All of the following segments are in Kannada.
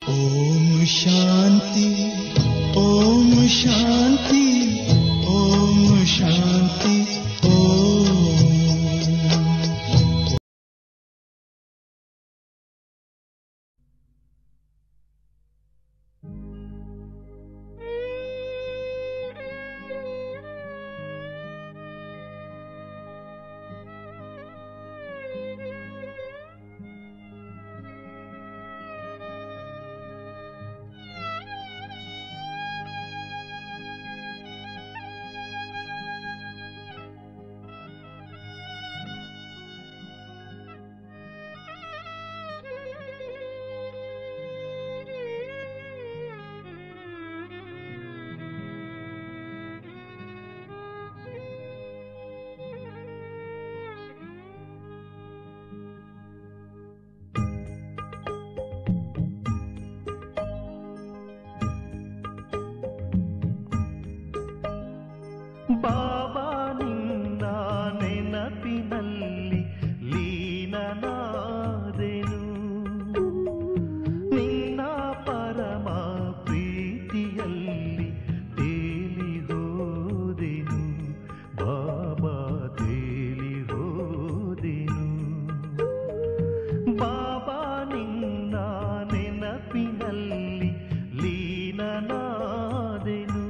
ಓಂ ಶಾಂತಿ ಓಂ ಶಾಂತಿ ಓಂ ಶಾಂತಿ ಓಂ ಬಾಬಾ ನಿನ್ನ ನೆನಪಿನಲ್ಲಿ ಲೀನನಾದೆನು ನಿನ್ನ ಪರಮ ಪ್ರೀತಿಯಲ್ಲಿ ತೇಲಿ ಹೋದೆನು ಬಾಬಾ ತೇಲಿ ಹೋದೆನು ಬಾಬಾ ನಿನ್ನ ನೆನಪಿನಲ್ಲಿ ಲೀನನಾದೆನು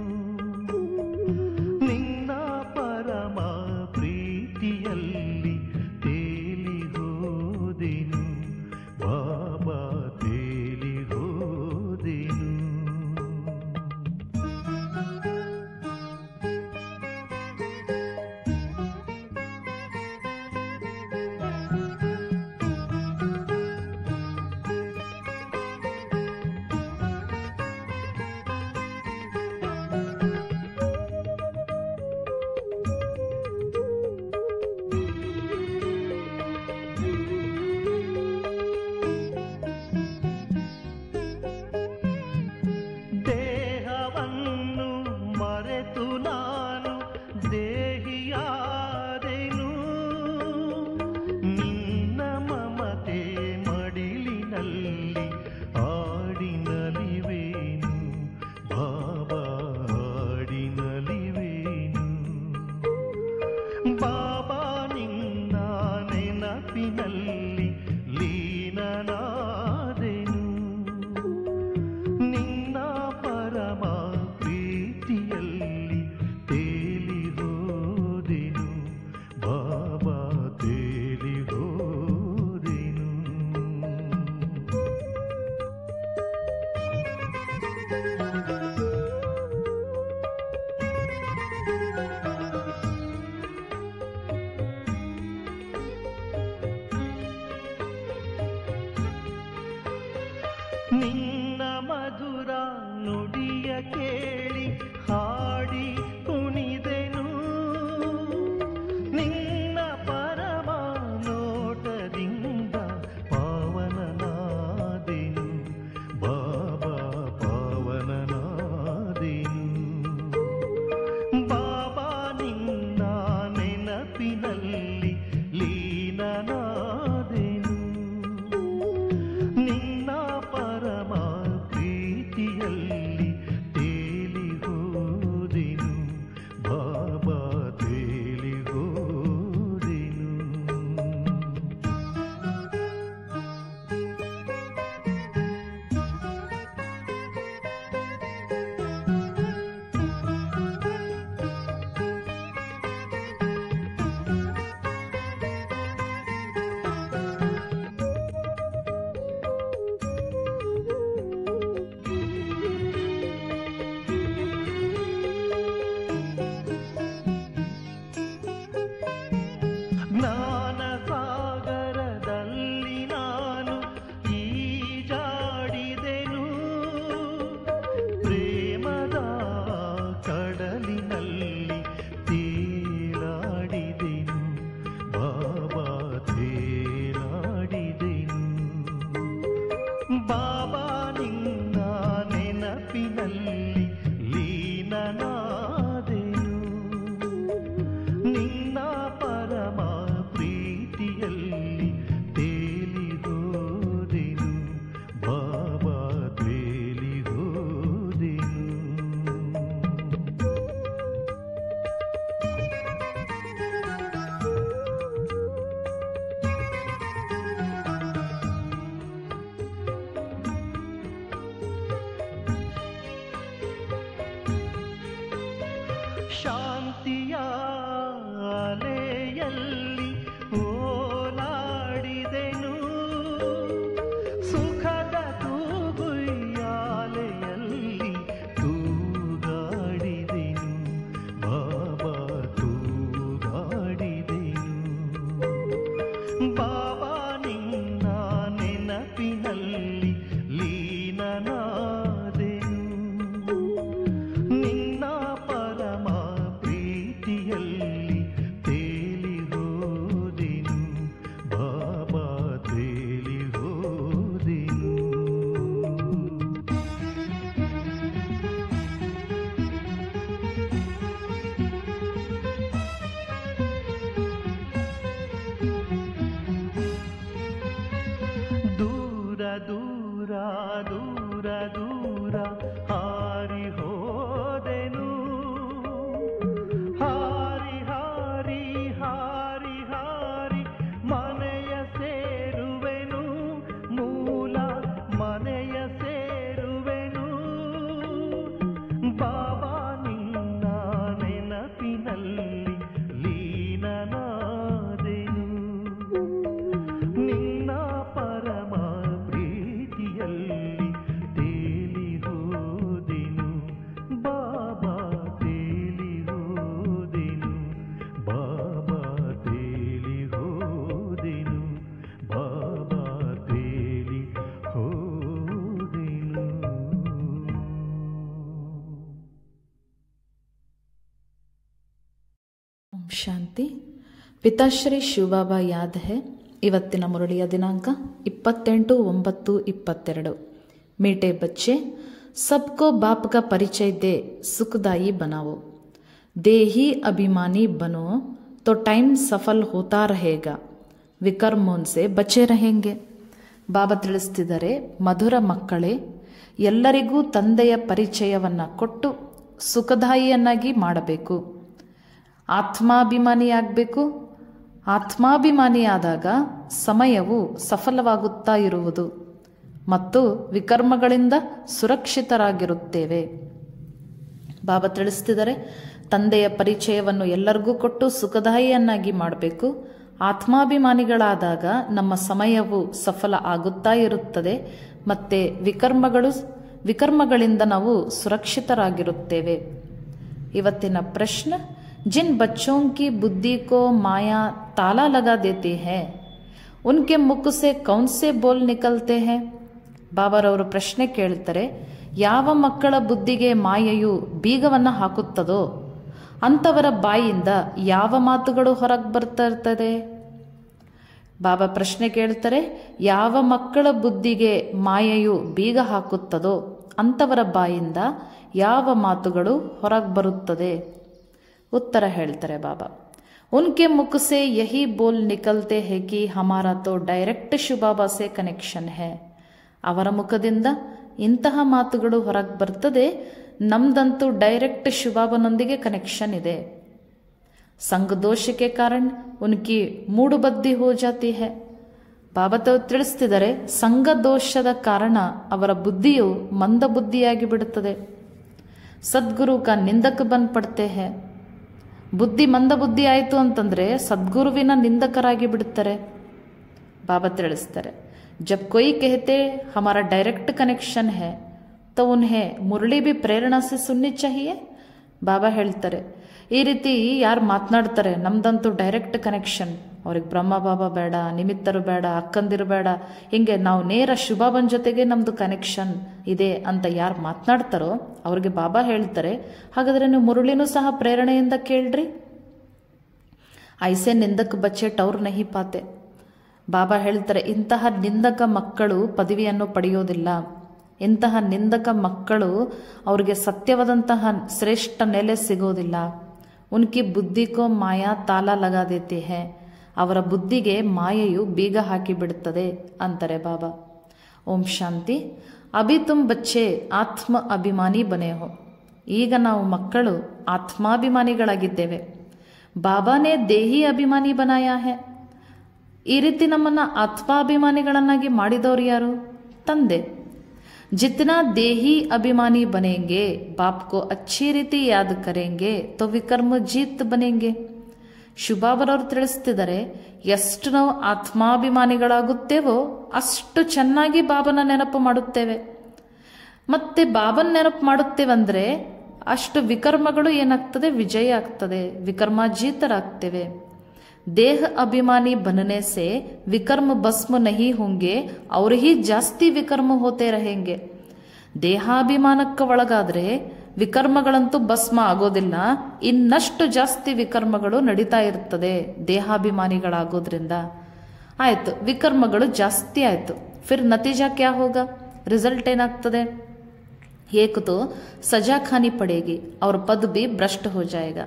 ನಿನ್ನ ಪರಮ ಪ್ರೀತಿಯಲ್ಲಿ ತೇಲಿ ಹೋದೆನು ಬಾಬಾ ತೇಲಿ ಹೋದೆನು ದೇಹವನ್ನು ಮರೆತು ನಾನು ದೇಹಿಯಾದೆನು ನಿನ್ನ ಮಮತೆ ಮಡಿಲಿನಲ್ಲಿ ಆಡಿನಲಿವೇನು ಬಾಬಾ ಆಡಿನಲಿವೇನು ಬಾಬಾ ನಿನ್ನ ನೆನಪಿನಲ್ಲಿ ಲೀನನಾದೆನು ನಿನ್ನ ಪರಮ ಪ್ರೀತಿಯಲ್ಲಿ ತೇಲಿ ಹೋದೆನು ಬಾಬಾ ತೇಲಿ ಹೋದೆನು ನಿನ್ನ ಮಧುರ ನುಡಿಯ ಕೇಳಿ ಹಾಡಿ ಕುಣಿದೆನು ನಿನ್ನ ಪರಮ ನೋಟದಿಂದ ಪಾವನನಾದೆನು ಬಾಬಾ ಪಾವನನಾದೆನು ಬಾಬಾ ನಿನ್ನ ನೆನಪಿನಲ್ಲಿ ಲೀನನಾದೆನು ನಿನ್ನ ಪರಮ ಪ್ರೀತಿಯಲ್ಲಿ ದೂರ ದೂರ ದೂರ ಹಾರಿ ಹೋದೆನು ಹಾರಿ ಹಾರಿ ಹಾರಿ ಹಾರಿ ಮನೆಯ ಸೇರುವೆನು ಮೂಲ ಮನೆಯ ಸೇರುವೆನು ಬಾಬಾ ನಿನ್ನ ನೆನಪಿನಲ್ಲಿ ಲೀನನಾದೆನು ನಿನ್ನ ಪರಮ ಪ್ರೀತಿಯಲ್ಲಿ ತೇಲಿ ಹೋದೆನು ಬಾಬಾ ತೇಲಿ ಹೋದೆನು ಬಾಬಾ ತೇಲಿ ಹೋದೆನು ಬಾಬಾ ತೇಲಿ ಹೋದೆನು ಓಂ ಶಾಂತಿ ಪಿತಾಶ್ರೀ ಶಿವಬಾಬಾ ಯಾದ್ ಹೇ ಇವತ್ತಿನ ಮುರಳಿಯ ದಿನಾಂಕ ಇಪ್ಪತ್ತೆಂಟು ಒಂಬತ್ತು ಇಪ್ಪತ್ತೆರಡು ಮೀಟೆ ಬಚ್ಚೆ ಸಬ್ಕೋ ಬಾಪ್ का परिचय दे सुखदाई बनाओ देही अभिमानी बनो तो टाइम सफल होता रहेगा ವಿಕರ್ಮೋನ್ ಸೆ ಬಚೆ ರಹೆಂಗೆ ಬಾಬಾ ತಿಳಿಸ್ತಿದ್ದಾರೆ ಮಧುರ ಮಕ್ಕಳೇ ಎಲ್ಲರಿಗೂ ತಂದೆಯ ಪರಿಚಯವನ್ನು ಕೊಟ್ಟು ಸುಖದಾಯಿಯನ್ನಾಗಿ ಮಾಡಬೇಕು ಆತ್ಮಾಭಿಮಾನಿಯಾಗಬೇಕು ಆತ್ಮಾಭಿಮಾನಿಯಾದಾಗ ಸಮಯವು ಸಫಲವಾಗುತ್ತಾ ಇರುವುದು ಮತ್ತು ವಿಕರ್ಮಗಳಿಂದ ಸುರಕ್ಷಿತರಾಗಿರುತ್ತೇವೆ ಬಾಬಾ ತಿಳಿಸ್ತಿದ್ದಾರೆ ತಂದೆಯ ಪರಿಚಯವನ್ನು ಎಲ್ಲರಿಗೂ ಕೊಟ್ಟು ಸುಖದಾಯಿಯನ್ನಾಗಿ ಮಾಡಬೇಕು ಆತ್ಮಾಭಿಮಾನಿಗಳಾದಾಗ ನಮ್ಮ ಸಮಯವು ಸಫಲ ಆಗುತ್ತಾ ಇರುತ್ತದೆ ಮತ್ತೆ ವಿಕರ್ಮಗಳು ವಿಕರ್ಮಗಳಿಂದ ನಾವು ಸುರಕ್ಷಿತರಾಗಿರುತ್ತೇವೆ ಇವತ್ತಿನ ಪ್ರಶ್ನೆ जिन बच्चों की बुद्धि को माया ताला लगा देती है उनके मुख से कौन से बोल निकलते हैं ಬಾಬಾರವರು ಪ್ರಶ್ನೆ ಕೇಳ್ತಾರೆ ಯಾವ ಮಕ್ಕಳ ಬುದ್ಧಿಗೆ ಮಾಯೆಯು ಬೀಗವನ್ನು ಹಾಕುತ್ತದೋ ಅಂಥವರ ಬಾಯಿಯಿಂದ ಯಾವ ಮಾತುಗಳು ಹೊರಗೆ ಬರ್ತಾ ಇರ್ತದೆ ಬಾಬಾ ಪ್ರಶ್ನೆ ಕೇಳ್ತಾರೆ ಯಾವ ಮಕ್ಕಳ ಬುದ್ಧಿಗೆ ಮಾಯೆಯು ಬೀಗ ಹಾಕುತ್ತದೋ ಅಂಥವರ ಬಾಯಿಂದ ಯಾವ ಮಾತುಗಳು ಹೊರಗೆ ಬರುತ್ತದೆ उत्तर ಹೇಳ್ತಾರೆ ಬಾಬಾ उनके मुख से यही बोल निकलते हैं कि हमारा तो ಡೈರೆಕ್ಟ್ ಶಿವಬಾಬಾ ಸೆ ಕನೆಕ್ಷನ್ है ಅವರ ಮುಖದಿಂದ ಇಂತಹ ಮಾತುಗಳು ಹೊರಗೆ ಬರ್ತದೆ ನಮ್ದಂತೂ ಡೈರೆಕ್ಟ್ ಶಿವಬಾಬನೊಂದಿಗೆ ಕನೆಕ್ಷನ್ ಇದೆ ಸಂಘ ದೋಷ के कारण उनकी ಮೂಡುಬದ್ದಿ ಹೋ ಜಾತಿ है ಬಾಬಾ ತಾವು ತಿಳಿಸ್ತಿದ್ದಾರೆ ಸಂಘ ದೋಷದ ಕಾರಣ ಅವರ ಬುದ್ಧಿಯು ಮಂದ ಬುದ್ಧಿಯಾಗಿ ಬಿಡುತ್ತದೆ ಸದ್ಗುರು ಕಾ ನಿಂದಕ ಬಂದ್ ಪಡ್ತೆ ಹೇ ಬುದ್ಧಿ ಮಂದ ಬುದ್ಧಿ ಆಯಿತು ಅಂತಂದ್ರೆ ಸದ್ಗುರುವಿನ ನಿಂದಕರಾಗಿ ಬಿಡುತ್ತಾರೆ ಬಾಬಾ ತಿಳಿಸ್ತಾರೆ जब कोई कहते हमारा डायरेक्ट कनेक्शन है तो उन्हें ಮುರಳಿ भी ಪ್ರೇರಣಾ से सुननी चाहिए ಬಾಬಾ ಹೇಳ್ತಾರೆ ಈ ರೀತಿ ಯಾರು ಮಾತನಾಡ್ತಾರೆ ನಮ್ದಂತೂ ಡೈರೆಕ್ಟ್ ಕನೆಕ್ಷನ್ ಅವ್ರಿಗೆ ಬ್ರಹ್ಮ ಬಾಬಾ ಬೇಡ ನಿಮಿತ್ತರು ಬೇಡ ಅಕ್ಕಂದಿರು ಬೇಡ ಹಿಂಗೆ ನಾವು ನೇರ ಶುಭಾಬನ್ ಜೊತೆಗೆ ನಮ್ದು ಕನೆಕ್ಷನ್ ಇದೆ ಅಂತ ಯಾರು ಮಾತನಾಡ್ತಾರೋ ಅವ್ರಿಗೆ ಬಾಬಾ ಹೇಳ್ತಾರೆ ಹಾಗಾದ್ರೆ ನೀವು ಮುರುಳಿನೂ ಸಹ ಪ್ರೇರಣೆಯಿಂದ ಕೇಳ್ರಿ ಐಸೆ ನಿಂದಕ್ ಬಚ್ಚೆ ಟೌರ್ ನಹಿ ಪಾತೆ ಬಾಬಾ ಹೇಳ್ತಾರೆ ಇಂತಹ ನಿಂದಕ ಮಕ್ಕಳು ಪದವಿಯನ್ನು ಪಡೆಯೋದಿಲ್ಲ ಇಂತಹ ನಿಂದಕ ಮಕ್ಕಳು ಅವ್ರಿಗೆ ಸತ್ಯವಾದಂತಹ ಶ್ರೇಷ್ಠ ನೆಲೆ ಸಿಗೋದಿಲ್ಲ ಉನ್ಕಿ ಬುದ್ಧಿಕೋ ಮಾಯಾ ತಾಲ ಲಗಾ ದೇತೆ ಹೇ ಅವರ ಬುದ್ಧಿಗೆ ಮಾಯೆಯು ಬೀಗ ಹಾಕಿ ಬಿಡುತ್ತದೆ ಅಂತಾರೆ ಬಾಬಾ ಓಂ ಶಾಂತಿ ಅಭಿ ತುಮ್ ಬಚ್ಚೆ ಆತ್ಮ ಅಭಿಮಾನಿ ಬನೆ ಹೋ ಈಗ ನಾವು ಮಕ್ಕಳು ಆತ್ಮಾಭಿಮಾನಿಗಳಾಗಿದ್ದೇವೆ ಬಾಬಾನೇ ದೇಹಿ ಅಭಿಮಾನಿ ಬನಾಯ ಹೇ ಈ ರೀತಿ ನಮ್ಮನ್ನ ಆತ್ಮಾಭಿಮಾನಿಗಳನ್ನಾಗಿ ಮಾಡಿದವರು ಯಾರು ತಂದೆ जितना देही अभिमानी बनेंगे बाप को अच्छी ರೀತಿ ಯಾದ್ ಕರೆಂಗೆ तो ವಿಕರ್ಮ ಜೀತ್ ಬನೆಂಗೆ ಶುಭಾಬರವ್ರು ತಿಳಿಸ್ತಿದ್ದಾರೆ ಎಷ್ಟು ನಾವು ಆತ್ಮಾಭಿಮಾನಿಗಳಾಗುತ್ತೇವೋ ಅಷ್ಟು ಚೆನ್ನಾಗಿ ಬಾಬನ ನೆನಪು ಮಾಡುತ್ತೇವೆ ಮತ್ತೆ ಬಾಬನ್ ನೆನಪು ಮಾಡುತ್ತೇವಂದ್ರೆ ಅಷ್ಟು ವಿಕರ್ಮಗಳು ಏನಾಗ್ತದೆ ವಿಜಯ ಆಗ್ತದೆ ವಿಕರ್ಮಾಜೀತರಾಗ್ತೇವೆ ದೇಹ ಅಭಿಮಾನಿ बनने से विकर्म भस्म नहीं होंगे और ही ಜಾಸ್ತಿ ವಿಕರ್ಮ ಹೋತೆ रहेंगे ದೇಹಾಭಿಮಾನಕ್ಕೆ ಒಳಗಾದ್ರೆ ವಿಕರ್ಮಗಳಂತೂ ಭಸ್ಮ ಆಗೋದಿಲ್ಲ ಇನ್ನಷ್ಟು ಜಾಸ್ತಿ ವಿಕರ್ಮಗಳು ನಡೀತಾ ಇರ್ತದೆ ದೇಹಾಭಿಮಾನಿಗಳಾಗೋದ್ರಿಂದ ಆಯ್ತು ವಿಕರ್ಮಗಳು ಜಾಸ್ತಿ ಆಯ್ತು ಫಿರ್ ನತೀಜಾ ಕ್ಯಾ ಹೋಗ ರಿಸಲ್ಟ್ ಏನಾಗ್ತದೆ एक तो सजा खानी पड़ेगी और पद भी भ्रष्ट हो जाएगा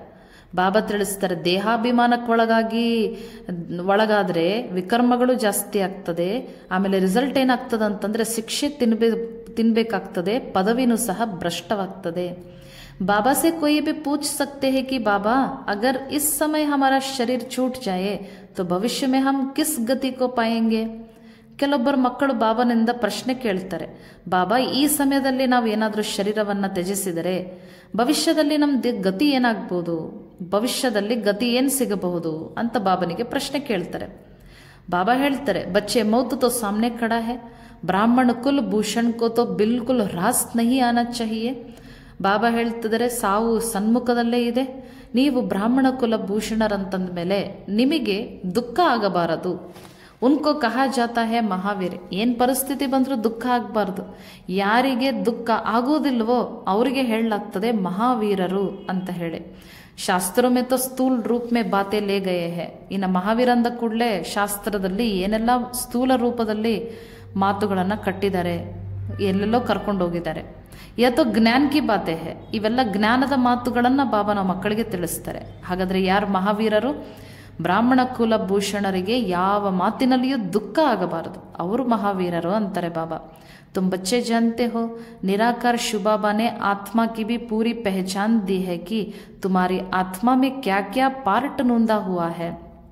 ಬಾಬಾ ತಿಳಿಸ್ತಾರೆ ದೇಹಾಭಿಮಾನಕ್ಕೊಳಗಾಗಿ ಒಳಗಾದ್ರೆ ವಿಕರ್ಮಗಳು ಜಾಸ್ತಿ ಆಗ್ತದೆ ಆಮೇಲೆ ರಿಸಲ್ಟ್ ಏನಾಗ್ತದೆ ಅಂತಂದ್ರೆ ಶಿಕ್ಷೆ ತಿನ್ಬೇ ತಿನ್ಬೇಕಾಗ್ತದೆ ಪದವಿನೂ ಸಹ ಭ್ರಷ್ಟವಾಗ್ತದೆ बाबा से कोई भी पूछ सकते हैं कि बाबा अगर इस समय हमारा शरीर छूट जाए तो भविष्य में हम किस गति को पाएंगे ಕೆಲವೊಬ್ಬರು ಮಕ್ಕಳು ಬಾಬನಿಂದ ಪ್ರಶ್ನೆ ಕೇಳ್ತಾರೆ ಬಾಬಾ ಈ ಸಮಯದಲ್ಲಿ ನಾವು ಏನಾದರೂ ಶರೀರವನ್ನು ತ್ಯಜಿಸಿದರೆ ಭವಿಷ್ಯದಲ್ಲಿ ನಮ್ಮ ಗತಿ ಏನಾಗ್ಬೋದು ಭವಿಷ್ಯದಲ್ಲಿ ಗತಿ ಏನು ಸಿಗಬಹುದು ಅಂತ ಬಾಬನಿಗೆ ಪ್ರಶ್ನೆ ಕೇಳ್ತಾರೆ ಬಾಬಾ ಹೇಳ್ತಾರೆ ಬಚ್ಚೆ ಮೌತ್ ತೋ ಸಾಮ್ನೆ ಖಡಾ ಹೇ ಬ್ರಾಹ್ಮಣ ಕುಲ್ ಭೂಷಣ್ ಕೋ ತೋ ಬಿಲ್ಕುಲ್ ಹ್ರಾಸ್ ನಹಿ ಆನಾ ಚಾಹಿಯೇ ಬಾಬಾ ಹೇಳ್ತಿದ್ದಾರೆ ಸಾವು ಸನ್ಮುಖದಲ್ಲೇ ಇದೆ ನೀವು ಬ್ರಾಹ್ಮಣ ಕುಲ ಭೂಷಣರಂತಂದ ಮೇಲೆ ನಿಮಗೆ ದುಃಖ ಆಗಬಾರದು ಉನ್ಕೋ ಕಹಾ ಜಾತಾ ಹೇ ಮಹಾವೀರ್ ಏನು ಪರಿಸ್ಥಿತಿ ಬಂದರೂ ದುಃಖ ಆಗಬಾರ್ದು ಯಾರಿಗೆ ದುಃಖ ಆಗೋದಿಲ್ವೋ ಅವರಿಗೆ ಹೇಳಲಾಗ್ತದೆ ಮಹಾವೀರರು ಅಂತ ಹೇಳಿ ಶಾಸ್ತ್ರ ಮೇ ತೋ ಸ್ಥೂಲ್ ರೂಪ್ ಮೇ ಬಾತೆ ಲೇ ಗಯೇ ಹೇ ಇನ್ನು ಮಹಾವೀರ ಅಂದ ಕೂಡಲೇ ಶಾಸ್ತ್ರದಲ್ಲಿ ಏನೆಲ್ಲ ಸ್ಥೂಲ ರೂಪದಲ್ಲಿ ಮಾತುಗಳನ್ನು ಕಟ್ಟಿದ್ದಾರೆ ಎಲ್ಲೆಲ್ಲೋ ಕರ್ಕೊಂಡು ಹೋಗಿದ್ದಾರೆ ಯಾತೋ ಜ್ಞಾನ ಕಿ ಬಾತೆ ಹೇ ಇವೆಲ್ಲ ಜ್ಞಾನದ ಮಾತುಗಳನ್ನು ಬಾಬಾ ನಮ್ಮ ಮಕ್ಕಳಿಗೆ ತಿಳಿಸ್ತಾರೆ ಹಾಗಾದ್ರೆ ಯಾರು ಮಹಾವೀರರು ಬ್ರಾಹ್ಮಣ ಕುಲ ಭೂಷಣರಿಗೆ ಯಾವ ಮಾತಿನಲ್ಲಿಯೂ ದುಃಖ ಆಗಬಾರದು ಅವರು ಮಹಾವೀರರು ಅಂತಾರೆ ಬಾಬಾ तुम बच्चे जानते हो निराकार शुबाबा ने आत्मा की भी पूरी पहचान दी है कि तुम्हारी आत्मा में क्या क्या पार्ट नूंदा हुआ है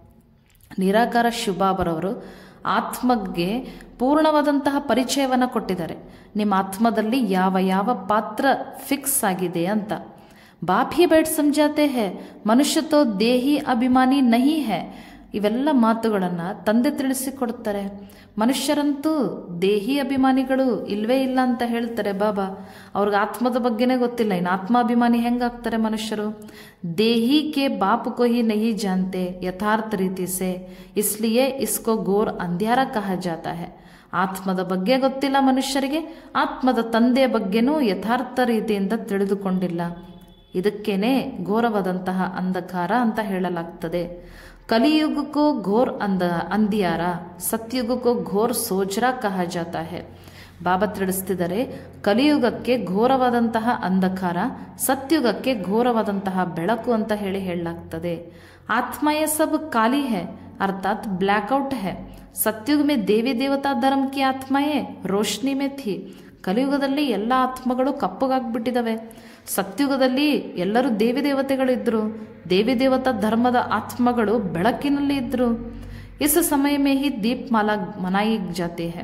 ನಿರಾಕಾರ ಶುಭಾಬರವರು ಆತ್ಮಗೆ ಪೂರ್ಣವಾದಂತಹ ಪರಿಚಯವನ್ನು ಕೊಟ್ಟಿದ್ದಾರೆ ನಿಮ್ಮ ಆತ್ಮದಲ್ಲಿ ಯಾವ ಯಾವ ಪಾತ್ರ ಫಿಕ್ಸ್ ಆಗಿದೆ ಅಂತ ಬಾಪ್ ಹಿ ಬೇಟ್ ಸಮಜಾತೆ ಹೇ ಮನುಷ್ಯ ತೋ ದೇಹಿ ಅಭಿಮಾನಿ ನಹಿ ಹೇ ಇವೆಲ್ಲ ಮಾತುಗಳನ್ನು ತಂದೆ ತಿಳಿಸಿಕೊಡ್ತಾರೆ ಮನುಷ್ಯರಂತೂ ದೇಹಿ ಅಭಿಮಾನಿಗಳು ಇಲ್ವೇ ಇಲ್ಲ ಅಂತ ಹೇಳ್ತಾರೆ ಬಾಬಾ ಅವ್ರಿಗೆ ಆತ್ಮದ ಬಗ್ಗೆನೇ ಗೊತ್ತಿಲ್ಲ ಇನ್ನು ಆತ್ಮಾಭಿಮಾನಿ ಹೆಂಗಾಗ್ತಾರೆ ಮನುಷ್ಯರು ದೇಹಿ ಕೆ ಬಾಪ್ ಕೋ ಹಿ ನಹಿ ಜಾನ್ತೆ ಯಥಾರ್ಥ ರೀತಿ ಸೆ ಇಸ್ಲಿಯೇ ಇಸ್ಕೋ ಗೋರ್ ಅಂಧ್ಯಾರ ಕಹ ಜಾತಾ ಹೇ ಆತ್ಮದ ಬಗ್ಗೆ ಗೊತ್ತಿಲ್ಲ ಮನುಷ್ಯರಿಗೆ ಆತ್ಮದ ತಂದೆಯ ಬಗ್ಗೆನೂ ಯಥಾರ್ಥ ರೀತಿಯಿಂದ ತಿಳಿದುಕೊಂಡಿಲ್ಲ ಇದಕ್ಕೇನೆ ಘೋರವಾದಂತಹ ಅಂಧಕಾರ ಅಂತ ಹೇಳಲಾಗ್ತದೆ ಕಲಿಯುಗಕ್ಕೋ ಘೋರ್ ಅಂದ ಅಂಧಿಯಾರ ಸತ್ಯುಗಕ್ಕೋ ಘೋರ್ ಸೋಜ್ರಾ ಕಹ ಜಾತಾ ಹೇ ಬಾಬಾ ತಿಳಿಸ್ತಿದ್ದಾರೆ ಕಲಿಯುಗಕ್ಕೆ ಘೋರವಾದಂತಹ ಅಂಧಕಾರ ಸತ್ಯುಗಕ್ಕೆ ಘೋರವಾದಂತಹ ಬೆಳಕು ಅಂತ ಹೇಳಿ ಹೇಳಲಾಗ್ತದೆ ಆತ್ಮಯ ಸಬ್ ಕಾಲಿ ಹೇ ಅರ್ಥಾತ್ ಬ್ಲ್ಯಾಕ್ಔಟ್ ಹೇ ಸತ್ಯುಗ ಮೇ ದೇವಿ ದೇವತಾ ಧರ್ಮ ಕಿ ಆತ್ಮಯೇ ರೋಶ್ನಿ ಮೇ ಥಿ ಕಲಿಯುಗದಲ್ಲಿ ಎಲ್ಲ ಆತ್ಮಗಳು ಕಪ್ಪಗಾಗ್ಬಿಟ್ಟಿದವೆ ಸತ್ಯುಗದಲ್ಲಿ ಎಲ್ಲರೂ ದೇವಿ ದೇವತೆಗಳಿದ್ರು ದೇವಿ ದೇವತಾ ಧರ್ಮದ ಆತ್ಮಗಳು ಬೆಳಕಿನಲ್ಲಿ ಇದ್ರು ಇಸ್ ಸಮಯ ಮೇ ಹಿ ದೀಪ್ ಮಾಲಾ ಮನಾಯಿ ಜಾತಿ ಹೇ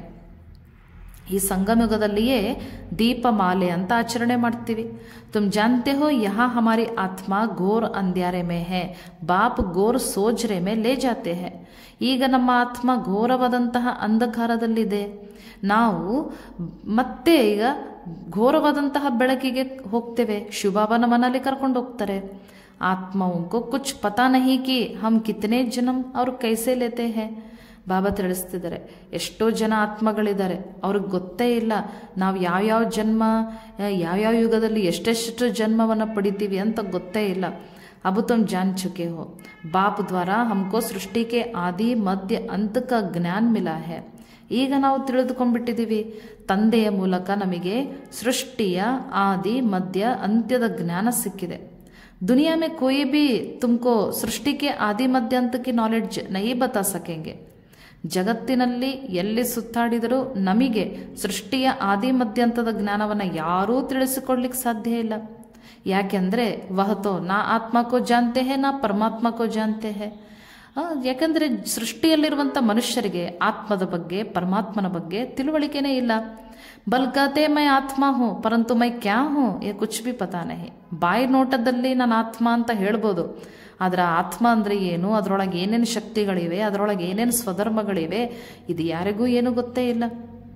ಈ ಸಂಗಮಯುಗದಲ್ಲಿಯೇ ದೀಪಮಾಲೆ ಅಂತ ಆಚರಣೆ ಮಾಡ್ತೀವಿ ತುಮ್ ಜಾನ್ತೆ ಹೋ ಯಹಾ ಹಮಾರಿ ಆತ್ಮ ಘೋರ್ ಅಂದ್ಯಾರೆ ಮೇ ಹೇ ಬಾಪ್ ಗೋರ್ ಸೋಜ್ರೆ ಮೇ ಲೇ ಜಾತೆ ಹೇ ಈಗ ನಮ್ಮ ಆತ್ಮ ಘೋರವಾದಂತಹ ಅಂಧಕಾರದಲ್ಲಿದೆ ನಾವು ಮತ್ತೆ ಈಗ ಘೋರವಾದಂತಹ ಬೆಳಕಿಗೆ ಹೋಗ್ತೇವೆ ಶುಭಾಬನ ಮನಲ್ಲಿ ಕರ್ಕೊಂಡು ಹೋಗ್ತಾರೆ ಆತ್ಮ ಉಂಕೋ ಕುಚ್ ಪತಾ ನಹಿ ಕಿ ಹಮ್ ಕಿತನೆ ಜನಂ ಅವ್ರು ಕೈಸೆ ಲೇತೆ ಹೇ ಬಾಬಾ ತಿಳಿಸ್ತಿದ್ದಾರೆ ಎಷ್ಟೋ ಜನ ಆತ್ಮಗಳಿದ್ದಾರೆ ಅವ್ರಿಗೆ ಗೊತ್ತೇ ಇಲ್ಲ ನಾವು ಯಾವ್ಯಾವ ಜನ್ಮ ಯಾವ್ಯಾವ ಯುಗದಲ್ಲಿ ಎಷ್ಟೆಷ್ಟು ಜನ್ಮವನ್ನು ಪಡಿತೀವಿ ಅಂತ ಗೊತ್ತೇ ಇಲ್ಲ ಅಬು ತುಮ್ ಜಾನ್ ಚುಕೆ ಹೋ ಬಾಪ್ ದ್ವಾರ ಹಮ್ಕೋ ಸೃಷ್ಟಿಗೆ ಆದಿ ಮಧ್ಯ ಅಂತಕ ಜ್ಞಾನ್ ಮಿಲಾ ಹೇ ಈಗ ನಾವು ತಿಳಿದುಕೊಂಡ್ಬಿಟ್ಟಿದ್ದೀವಿ ತಂದೆಯ ಮೂಲಕ ನಮಗೆ ಸೃಷ್ಟಿಯ ಆದಿ ಮಧ್ಯ ಅಂತ್ಯದ ಜ್ಞಾನ ಸಿಕ್ಕಿದೆ ದುನಿಯಾ ಮೇ ಕೋಯಿ ಬಿ ತುಮಕೋ ಸೃಷ್ಟಿ ಕೆ ಆದಿ ಮಧ್ಯ ಅಂತಕ್ಕೆ ನಾಲೆಡ್ಜ್ ನಹಿ ಬತಾ ಸಕೆಂಗೆ ಜಗತ್ತಿನಲ್ಲಿ ಎಲ್ಲಿ ಸುತ್ತಾಡಿದರೂ ನಮಗೆ ಸೃಷ್ಟಿಯ ಆದಿ ಮಧ್ಯಂತದ ಜ್ಞಾನವನ್ನು ಯಾರೂ ತಿಳಿಸಿಕೊಡ್ಲಿಕ್ಕೆ ಸಾಧ್ಯ ಇಲ್ಲ ಯಾಕೆಂದರೆ ವಹತೋ ನಾ ಆತ್ಮಕೋ ಜಾನ್ತೆ ಹೇ ನಾ ಪರಮಾತ್ಮಕೋ ಜಾನ್ತೆ ಹೇ ಯಾಕಂದರೆ ಸೃಷ್ಟಿಯಲ್ಲಿರುವಂಥ ಮನುಷ್ಯರಿಗೆ ಆತ್ಮದ ಬಗ್ಗೆ ಪರಮಾತ್ಮನ ಬಗ್ಗೆ ತಿಳುವಳಿಕೆನೇ ಇಲ್ಲ ಬಲ್ಗಾತೆ ಮೈ ಆತ್ಮ ಹೋ ಪರಂತು ಮೈ ಕ್ಯಾ ಹೋ ಏ ಕುಚ್ ಬಿ ಪತಾ ನಹಿ ಬಾಯಿ ನೋಟದಲ್ಲಿ ನಾನು ಆತ್ಮ ಅಂತ ಹೇಳ್ಬೋದು ಆದರೆ ಆತ್ಮ ಅಂದರೆ ಏನು ಅದರೊಳಗೆ ಏನೇನು ಶಕ್ತಿಗಳಿವೆ ಅದರೊಳಗೆ ಏನೇನು ಸ್ವಧರ್ಮಗಳಿವೆ ಇದು ಯಾರಿಗೂ ಏನೂ ಗೊತ್ತೇ ಇಲ್ಲ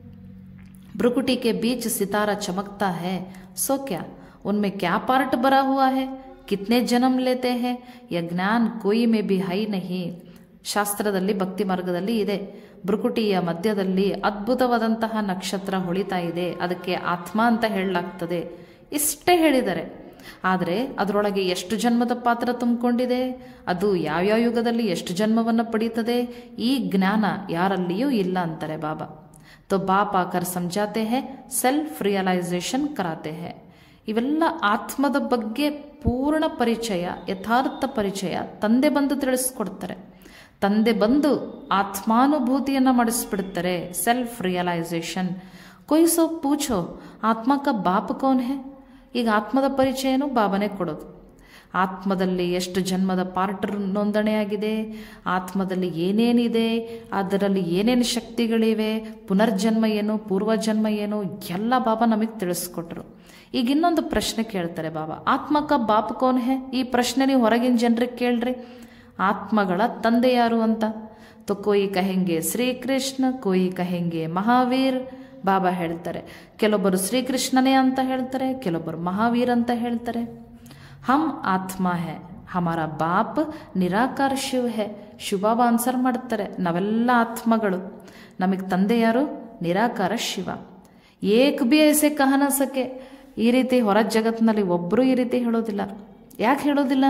भ्रुकुटी के बीच सितारा चमकता है सो क्या उनमें क्या पार्ट भरा हुआ है कितने जन्म लेते हैं यह ज्ञान कोई में भी है नहीं ಶಾಸ್ತ್ರದಲ್ಲಿ ಭಕ್ತಿ ಮಾರ್ಗದಲ್ಲಿ ಇದೆ ಭ್ರುಕುಟಿಯ ಮಧ್ಯದಲ್ಲಿ ಅದ್ಭುತವಾದಂತಹ ನಕ್ಷತ್ರ ಹೊಳಿತಾ ಇದೆ ಅದಕ್ಕೆ ಆತ್ಮ ಅಂತ ಹೇಳಲಾಗ್ತದೆ ಇಷ್ಟೇ ಹೇಳಿದ್ದಾರೆ ಆದರೆ ಅದರೊಳಗೆ ಎಷ್ಟು ಜನ್ಮದ ಪಾತ್ರ ತುಂಬಿಕೊಂಡಿದೆ ಅದು ಯಾವ್ಯಾವ ಯುಗದಲ್ಲಿ ಎಷ್ಟು ಜನ್ಮವನ್ನು ಪಡೀತದೆ ಈ ಜ್ಞಾನ ಯಾರಲ್ಲಿಯೂ ಇಲ್ಲ ಅಂತಾರೆ ಬಾಬಾ तो बाप आकर समझाते हैं सेल्फ रियलाइजेशन कराते हैं ಇವೆಲ್ಲ ಆತ್ಮದ ಬಗ್ಗೆ ಪೂರ್ಣ ಪರಿಚಯ ಯಥಾರ್ಥ ಪರಿಚಯ ತಂದೆ ಬಂದು ತಿಳಿಸ್ಕೊಡ್ತಾರೆ ತಂದೆ ಬಂದು ಆತ್ಮಾನುಭೂತಿಯನ್ನು ಮಾಡಿಸ್ಬಿಡ್ತಾರೆ ಸೆಲ್ಫ್ ರಿಯಲೈಸೇಷನ್ ಕೊಯ್ ಸೋ ಪೂಛೋ ಆತ್ಮ ಕ ಬಾಪ್ ಕೌನ್ ಹೇ ಈಗ ಆತ್ಮದ ಪರಿಚಯನೂ ಬಾಬನೇ ಕೊಡೋದು ಆತ್ಮದಲ್ಲಿ ಎಷ್ಟು ಜನ್ಮದ ಪಾರ್ಟ್ ನೋಂದಣಿಯಾಗಿದೆ ಆತ್ಮದಲ್ಲಿ ಏನೇನಿದೆ ಅದರಲ್ಲಿ ಏನೇನು ಶಕ್ತಿಗಳಿವೆ ಪುನರ್ಜನ್ಮ ಏನು ಪೂರ್ವಜನ್ಮ ಏನು ಎಲ್ಲ ಬಾಬಾ ನಮಗೆ ತಿಳಿಸ್ಕೊಟ್ರು ಈಗ ಇನ್ನೊಂದು ಪ್ರಶ್ನೆ ಕೇಳ್ತಾರೆ ಬಾಬಾ ಆತ್ಮಕ ಬಾಪ್ ಕೋನ್ ಹೇ ಈ ಪ್ರಶ್ನೆ ನೀವು ಹೊರಗಿನ ಜನರಿಗೆ ಕೇಳ್ರಿ ಆತ್ಮಗಳ ತಂದೆ ಯಾರು ಅಂತ ತೊ ಕೋಯಿ ಕಹೆಂಗೆ ಶ್ರೀಕೃಷ್ಣ ಕೋಯಿ ಕಹೆಂಗೆ ಮಹಾವೀರ್ ಬಾಬಾ ಹೇಳ್ತಾರೆ ಕೆಲವೊಬ್ಬರು ಶ್ರೀಕೃಷ್ಣನೇ ಅಂತ ಹೇಳ್ತಾರೆ ಕೆಲವೊಬ್ಬರು ಮಹಾವೀರ್ ಅಂತ ಹೇಳ್ತಾರೆ ಹಮ್ ಆತ್ಮ ಹೇ ಹಮಾರ ಬಾಪ್ ನಿರಾಕಾರ ಶಿವ ಹೇ ಶಿವಬಾಬಾ ಆನ್ಸರ್ ಮಾಡ್ತಾರೆ ನಾವೆಲ್ಲ ಆತ್ಮಗಳು ನಮಗೆ ತಂದೆ ಯಾರು ನಿರಾಕಾರ ಶಿವ ಏಕ್ ಬಿ ಐಸೆ ಕಹನ ಸಕೆ ಈ ರೀತಿ ಹೊರ ಜಗತ್ತಿನಲ್ಲಿ ಒಬ್ಬರು ಈ ರೀತಿ ಹೇಳೋದಿಲ್ಲ ಯಾಕೆ ಹೇಳೋದಿಲ್ಲ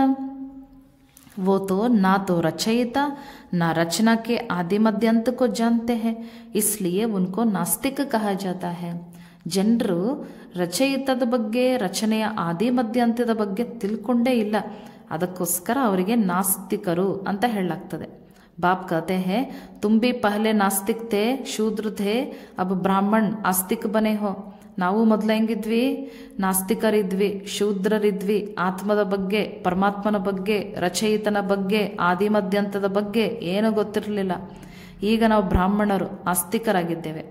वो तो ना तो रचयिता ना रचना के आदि मध्यांत को जानते हैं इसलिए उनको नास्तिक कहा जाता है ಜನರು ರಚಯಿತದ ಬಗ್ಗೆ ರಚನೆಯ ಆದಿ ಮಧ್ಯಾಂತ್ಯದ ಬಗ್ಗೆ ತಿಳ್ಕೊಂಡೇ ಇಲ್ಲ ಅದಕ್ಕೋಸ್ಕರ ಅವರಿಗೆ ನಾಸ್ತಿಕರು ಅಂತ ಹೇಳಲಾಗ್ತದೆ बाप कहते हैं तुम भी पहले नास्तिक थे शूद्र थे अब ब्राह्मण आस्तिक बने हो ನಾವು ಮೊದಲು ಹೆಂಗಿದ್ವಿ ನಾಸ್ತಿಕರಿದ್ವಿ ಶೂದ್ರರಿದ್ವಿ ಆತ್ಮದ ಬಗ್ಗೆ ಪರಮಾತ್ಮನ ಬಗ್ಗೆ ರಚಯಿತನ ಬಗ್ಗೆ ಆದಿಮದ್ಯಂತದ ಬಗ್ಗೆ ಏನೂ ಗೊತ್ತಿರಲಿಲ್ಲ ಈಗ ನಾವು ಬ್ರಾಹ್ಮಣರು ಆಸ್ತಿಕರಾಗಿದ್ದೇವೆ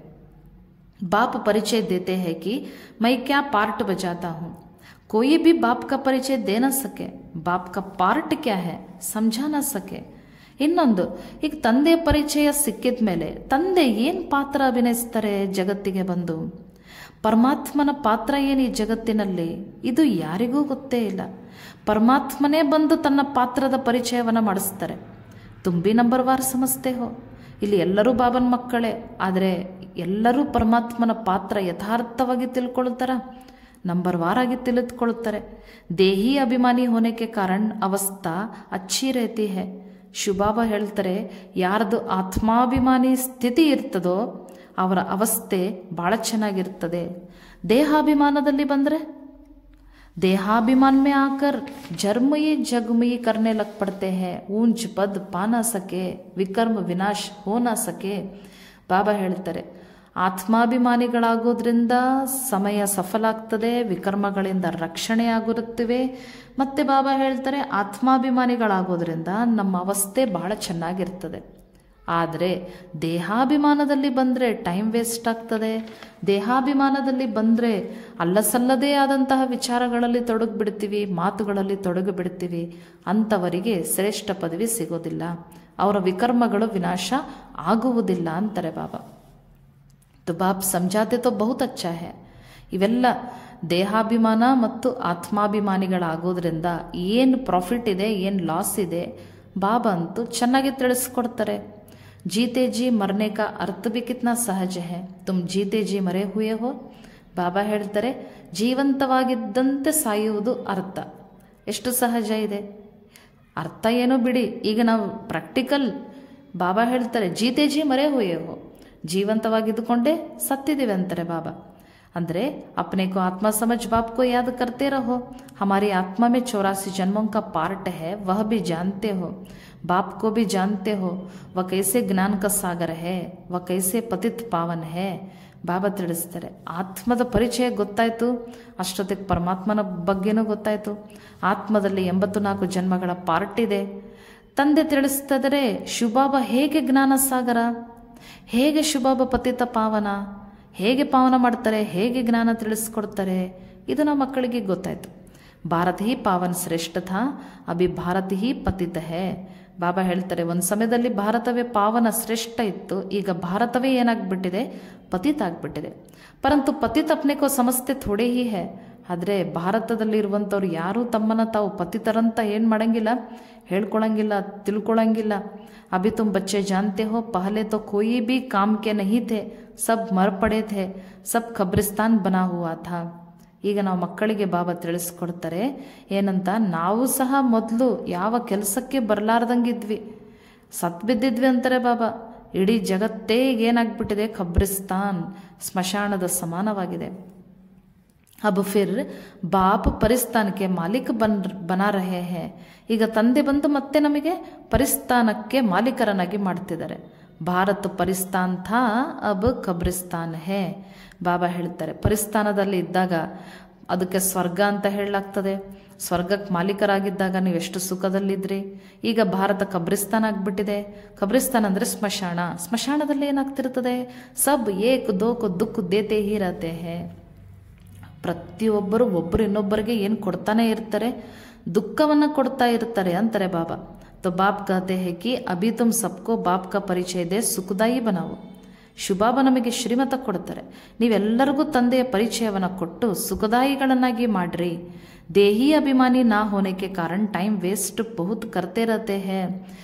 बाप परिचय देते हैं कि मैं क्या पार्ट बजाता हूँ कोई भी बाप का परिचय दे न सके बाप का पार्ट क्या है समझा न सके ಇನ್ನೊಂದು ಈಗ ತಂದೆ ಪರಿಚಯ ಸಿಕ್ಕಿದ ಮೇಲೆ ತಂದೆ ಏನು ಪಾತ್ರ ಅಭಿನಯಿಸ್ತಾರೆ ಜಗತ್ತಿಗೆ ಬಂದು ಪರಮಾತ್ಮನ ಪಾತ್ರ ಏನು ಈ ಜಗತ್ತಿನಲ್ಲಿ ಇದು ಯಾರಿಗೂ ಗೊತ್ತೇ ಇಲ್ಲ ಪರಮಾತ್ಮನೇ ಬಂದು ತನ್ನ ಪಾತ್ರದ ಪರಿಚಯವನ್ನು ಮಾಡಿಸ್ತಾರೆ ತುಂಬಿ ನಂಬರ್ ವಾರ್ ಸಮಸ್ತೆ ಹೋ ಇಲ್ಲಿ ಎಲ್ಲರೂ ಬಾಬನ ಮಕ್ಕಳೇ ಆದರೆ ಎಲ್ಲರೂ ಪರಮಾತ್ಮನ ಪಾತ್ರ ಯಥಾರ್ಥವಾಗಿ ತಿಳ್ಕೊಳ್ತಾರ ನಂಬರ್ ವಾರ್ ಆಗಿ ತಿಳಿದುಕೊಳ್ತಾರೆ ದೇಹಿ ಅಭಿಮಾನಿ ಹೋನೆಗೆ ಕಾರಣ ಅವಸ್ಥಾ ಅಚ್ಚಿ रहती है ಶುಭಾಬ ಹೇಳ್ತಾರೆ ಯಾರ್ದು ಆತ್ಮಾಭಿಮಾನಿ ಸ್ಥಿತಿ ಇರ್ತದೋ ಅವರ ಅವಸ್ಥೆ ಭಾಳ ಚೆನ್ನಾಗಿರ್ತದೆ ದೇಹಾಭಿಮಾನದಲ್ಲಿ ಬಂದರೆ देहाभिमान में आकर जर्मई जगमई करने लग पड़ते हैं ऊंच पद पा ना सके ವಿಕರ್ಮ ವಿನಾಶ್ ಹೋ ನಾ ಸಕೆ ಬಾಬಾ ಹೇಳ್ತಾರೆ ಆತ್ಮಾಭಿಮಾನಿಗಳಾಗೋದ್ರಿಂದ ಸಮಯ ಸಫಲ ಆಗ್ತದೆ ವಿಕರ್ಮಗಳಿಂದ ರಕ್ಷಣೆ ಆಗಿರುತ್ತವೆ ಮತ್ತೆ ಬಾಬಾ ಹೇಳ್ತಾರೆ ಆತ್ಮಾಭಿಮಾನಿಗಳಾಗೋದ್ರಿಂದ ನಮ್ಮ ಅವಸ್ಥೆ ಬಹಳ ಚೆನ್ನಾಗಿರ್ತದೆ ಆದರೆ ದೇಹಾಭಿಮಾನದಲ್ಲಿ ಬಂದರೆ ಟೈಮ್ ವೇಸ್ಟ್ ಆಗ್ತದೆ ದೇಹಾಭಿಮಾನದಲ್ಲಿ ಬಂದರೆ ಅಲ್ಲಸಲ್ಲದೇ ಆದಂತಹ ವಿಚಾರಗಳಲ್ಲಿ ತೊಡಗಿಬಿಡ್ತೀವಿ ಮಾತುಗಳಲ್ಲಿ ತೊಡಗಿಬಿಡ್ತೀವಿ ಅಂಥವರಿಗೆ ಶ್ರೇಷ್ಠ ಪದವಿ ಸಿಗೋದಿಲ್ಲ ಅವರ ವಿಕರ್ಮಗಳು ವಿನಾಶ ಆಗುವುದಿಲ್ಲ ಅಂತಾರೆ ಬಾಬಾ तो बाप समझाते तो बहुत अच्छा है ಇವೆಲ್ಲ ದೇಹಾಭಿಮಾನ ಮತ್ತು ಆತ್ಮಾಭಿಮಾನಿಗಳಾಗೋದ್ರಿಂದ ಏನು ಪ್ರಾಫಿಟ್ ಇದೆ ಏನು ಲಾಸ್ ಇದೆ ಬಾಬಾ ಅಂತೂ ಚೆನ್ನಾಗಿ ತಿಳಿಸ್ಕೊಡ್ತಾರೆ ಜೀತೆ ಜಿ ಮರನೆ ಕಾ ಅರ್ಥ ಬಿ ಕಿತ್ನಾ ಸಹಜ ಹೇ ತುಮ್ ಜೀತೆ ಜಿ ಮರೆ ಹುಯೇ ಹೋ ಬಾಬಾ ಹೇಳ್ತಾರೆ ಜೀವಂತವಾಗಿದ್ದಂತೆ ಸಾಯುವುದು ಅರ್ಥ ಎಷ್ಟು ಸಹಜ ಇದೆ ಅರ್ಥ ಏನೋ ಬಿಡಿ ಈಗ ನಾವು ಪ್ರಾಕ್ಟಿಕಲ್ ಬಾಬಾ ಹೇಳ್ತಾರೆ ಜೀತೆ ಜಿ ಮರೆ ಹುಯೇ ಹೋ ಜೀವಂತವಾಗಿದ್ದುಕೊಂಡೇ ಸತ್ತಿದ್ದೀವಿ ಅಂತಾರೆ ಬಾಬಾ ಅಂದರೆ अपने को आत्मा समझ बाप को याद करते रहो हमारी आत्मा में चौरासी जन्मों का पार्ट है वह भी जानते हो बाप को भी जानते हो वह कैसे ज्ञान का सागर है वह कैसे पतित पावन है ಬಾಬಾ ತಿಳಿಸ್ತಾರೆ ಆತ್ಮದ ಪರಿಚಯ ಗೊತ್ತಾಯಿತು ಅಷ್ಟೊತ್ತಿಗೆ ಪರಮಾತ್ಮನ ಬಗ್ಗೆನೂ ಗೊತ್ತಾಯಿತು ಆತ್ಮದಲ್ಲಿ ಎಂಬತ್ತು ನಾಲ್ಕು ಜನ್ಮಗಳ ಪಾರ್ಟ್ ಇದೆ ತಂದೆ ತಿಳಿಸ್ತಿದ್ರೆ ಶುಭಾಬ ಹೇಗೆ ಜ್ಞಾನ ಸಾಗರ ಹೇಗೆ ಶುಭಾಬ ಪತಿತ ಪಾವನ ಹೇಗೆ ಪಾವನ ಮಾಡ್ತಾರೆ ಹೇಗೆ ಜ್ಞಾನ ತಿಳಿಸ್ಕೊಡ್ತಾರೆ ಇದು ನಮ್ಮ ಮಕ್ಕಳಿಗೆ ಗೊತ್ತಾಯಿತು ಭಾರತ ಹಿ ಪಾವನ್ ಶ್ರೇಷ್ಠತ ಅಭಿ ಭಾರತ ಹಿ ಪತಿತ ಹೇ ಬಾಬಾ ಹೇಳ್ತಾರೆ ಒಂದು ಸಮಯದಲ್ಲಿ ಭಾರತವೇ ಪಾವನ ಶ್ರೇಷ್ಠ ಇತ್ತು ಈಗ ಭಾರತವೇ ಏನಾಗ್ಬಿಟ್ಟಿದೆ ಪತಿತ ಆಗ್ಬಿಟ್ಟಿದೆ ಪರಂತು ಪತಿತ ಅಪ್ನೆಕೋ ಸಮಸ್ತೆ ಥೋಡೆ ಹಿ ಹೇ ಆದರೆ ಭಾರತದಲ್ಲಿ ಇರುವಂಥವ್ರು ಯಾರೂ ತಮ್ಮನ್ನು ತಾವು ಪತಿತರಂತ ಏನು ಮಾಡಂಗಿಲ್ಲ ಹೇಳ್ಕೊಳಂಗಿಲ್ಲ ತಿಳ್ಕೊಳಂಗಿಲ್ಲ अभी तुम बच्चे जानते हो पहले तो कोई भी काम के नहीं थे सब मर पड़े थे सब खब्रिस्तान बना हुआ था ಈಗ ನಾವು ಮಕ್ಕಳಿಗೆ ಬಾಬಾ ತಿಳಿಸ್ಕೊಡ್ತಾರೆ ಏನಂತ ನಾವು ಸಹ ಮೊದಲು ಯಾವ ಕೆಲಸಕ್ಕೆ ಬರಲಾರ್ದಂಗಿದ್ವಿ ಸತ್ ಬಿದ್ದಿದ್ವಿ ಅಂತಾರೆ ಬಾಬಾ ಇಡೀ ಜಗತ್ತೇ ಈಗ ಏನಾಗ್ಬಿಟ್ಟಿದೆ ಖಬ್ರಿಸ್ತಾನ್ ಸ್ಮಶಾನದ ಸಮಾನವಾಗಿದೆ अब फिर ಬಾಪ್ ಪರಿಸ್ಥಾನಕ್ಕೆ ಮಾಲೀಕ ಬನ್ ಬನಾ ರಹೆ ಹೇ ಈಗ ತಂದೆ ಬಂದು ಮತ್ತೆ ನಮಗೆ ಪರಿಸ್ಥಾನಕ್ಕೆ ಮಾಲೀಕರನ್ನಾಗಿ ಮಾಡ್ತಿದ್ದಾರೆ ಭಾರತ್ ಪರಿಸ್ಥಾನ್ ಥಾ ಅಬ್ ಕಬ್ರಿಸ್ತಾನ್ ಹೇ ಬಾಬಾ ಹೇಳ್ತಾರೆ ಪರಿಸ್ಥಾನದಲ್ಲಿ ಇದ್ದಾಗ ಅದಕ್ಕೆ ಸ್ವರ್ಗ ಅಂತ ಹೇಳಲಾಗ್ತದೆ ಸ್ವರ್ಗಕ್ಕೆ ಮಾಲೀಕರಾಗಿದ್ದಾಗ ನೀವು ಎಷ್ಟು ಸುಖದಲ್ಲಿದ್ರಿ ಈಗ ಭಾರತ ಕಬ್ರಿಸ್ತಾನ ಆಗ್ಬಿಟ್ಟಿದೆ ಕಬ್ರಿಸ್ತಾನ ಅಂದರೆ ಸ್ಮಶಾನ ಸ್ಮಶಾನದಲ್ಲಿ ಏನಾಗ್ತಿರ್ತದೆ ಸಬ್ ಏಕ್ ದೋಕ್ ದುಃಖ ದೇತೆ ಹಿ ರಹತೆ ಹೇ ಪ್ರತಿಯೊಬ್ಬರು ಒಬ್ಬರು ಇನ್ನೊಬ್ಬರಿಗೆ ಏನು ಕೊಡ್ತಾನೆ ಇರ್ತಾರೆ ದುಃಖವನ್ನು ಕೊಡ್ತಾ ಇರ್ತಾರೆ ಅಂತಾರೆ ಬಾಬಾ तो बाप कहते हैं कि अभी तुम सबको बाप का ಪರಿಚಯ ಇದೆ ಸುಖದಾಯಿ ಬನಾವು ಶುಭಾಬ ನಮಗೆ ಶ್ರೀಮತ ಕೊಡ್ತಾರೆ ನೀವೆಲ್ಲರಿಗೂ ತಂದೆಯ ಪರಿಚಯವನ್ನು ಕೊಟ್ಟು ಸುಖದಾಯಿಗಳನ್ನಾಗಿ ಮಾಡ್ರಿ ದೇಹಿ ಅಭಿಮಾನಿ ನಾ ಹೋನೆಗೆ ಕಾರಣ ಟೈಮ್ ವೇಸ್ಟ್ ಬಹುತ್ ಕರ್ತೆ ರಹತೆ ಹೇ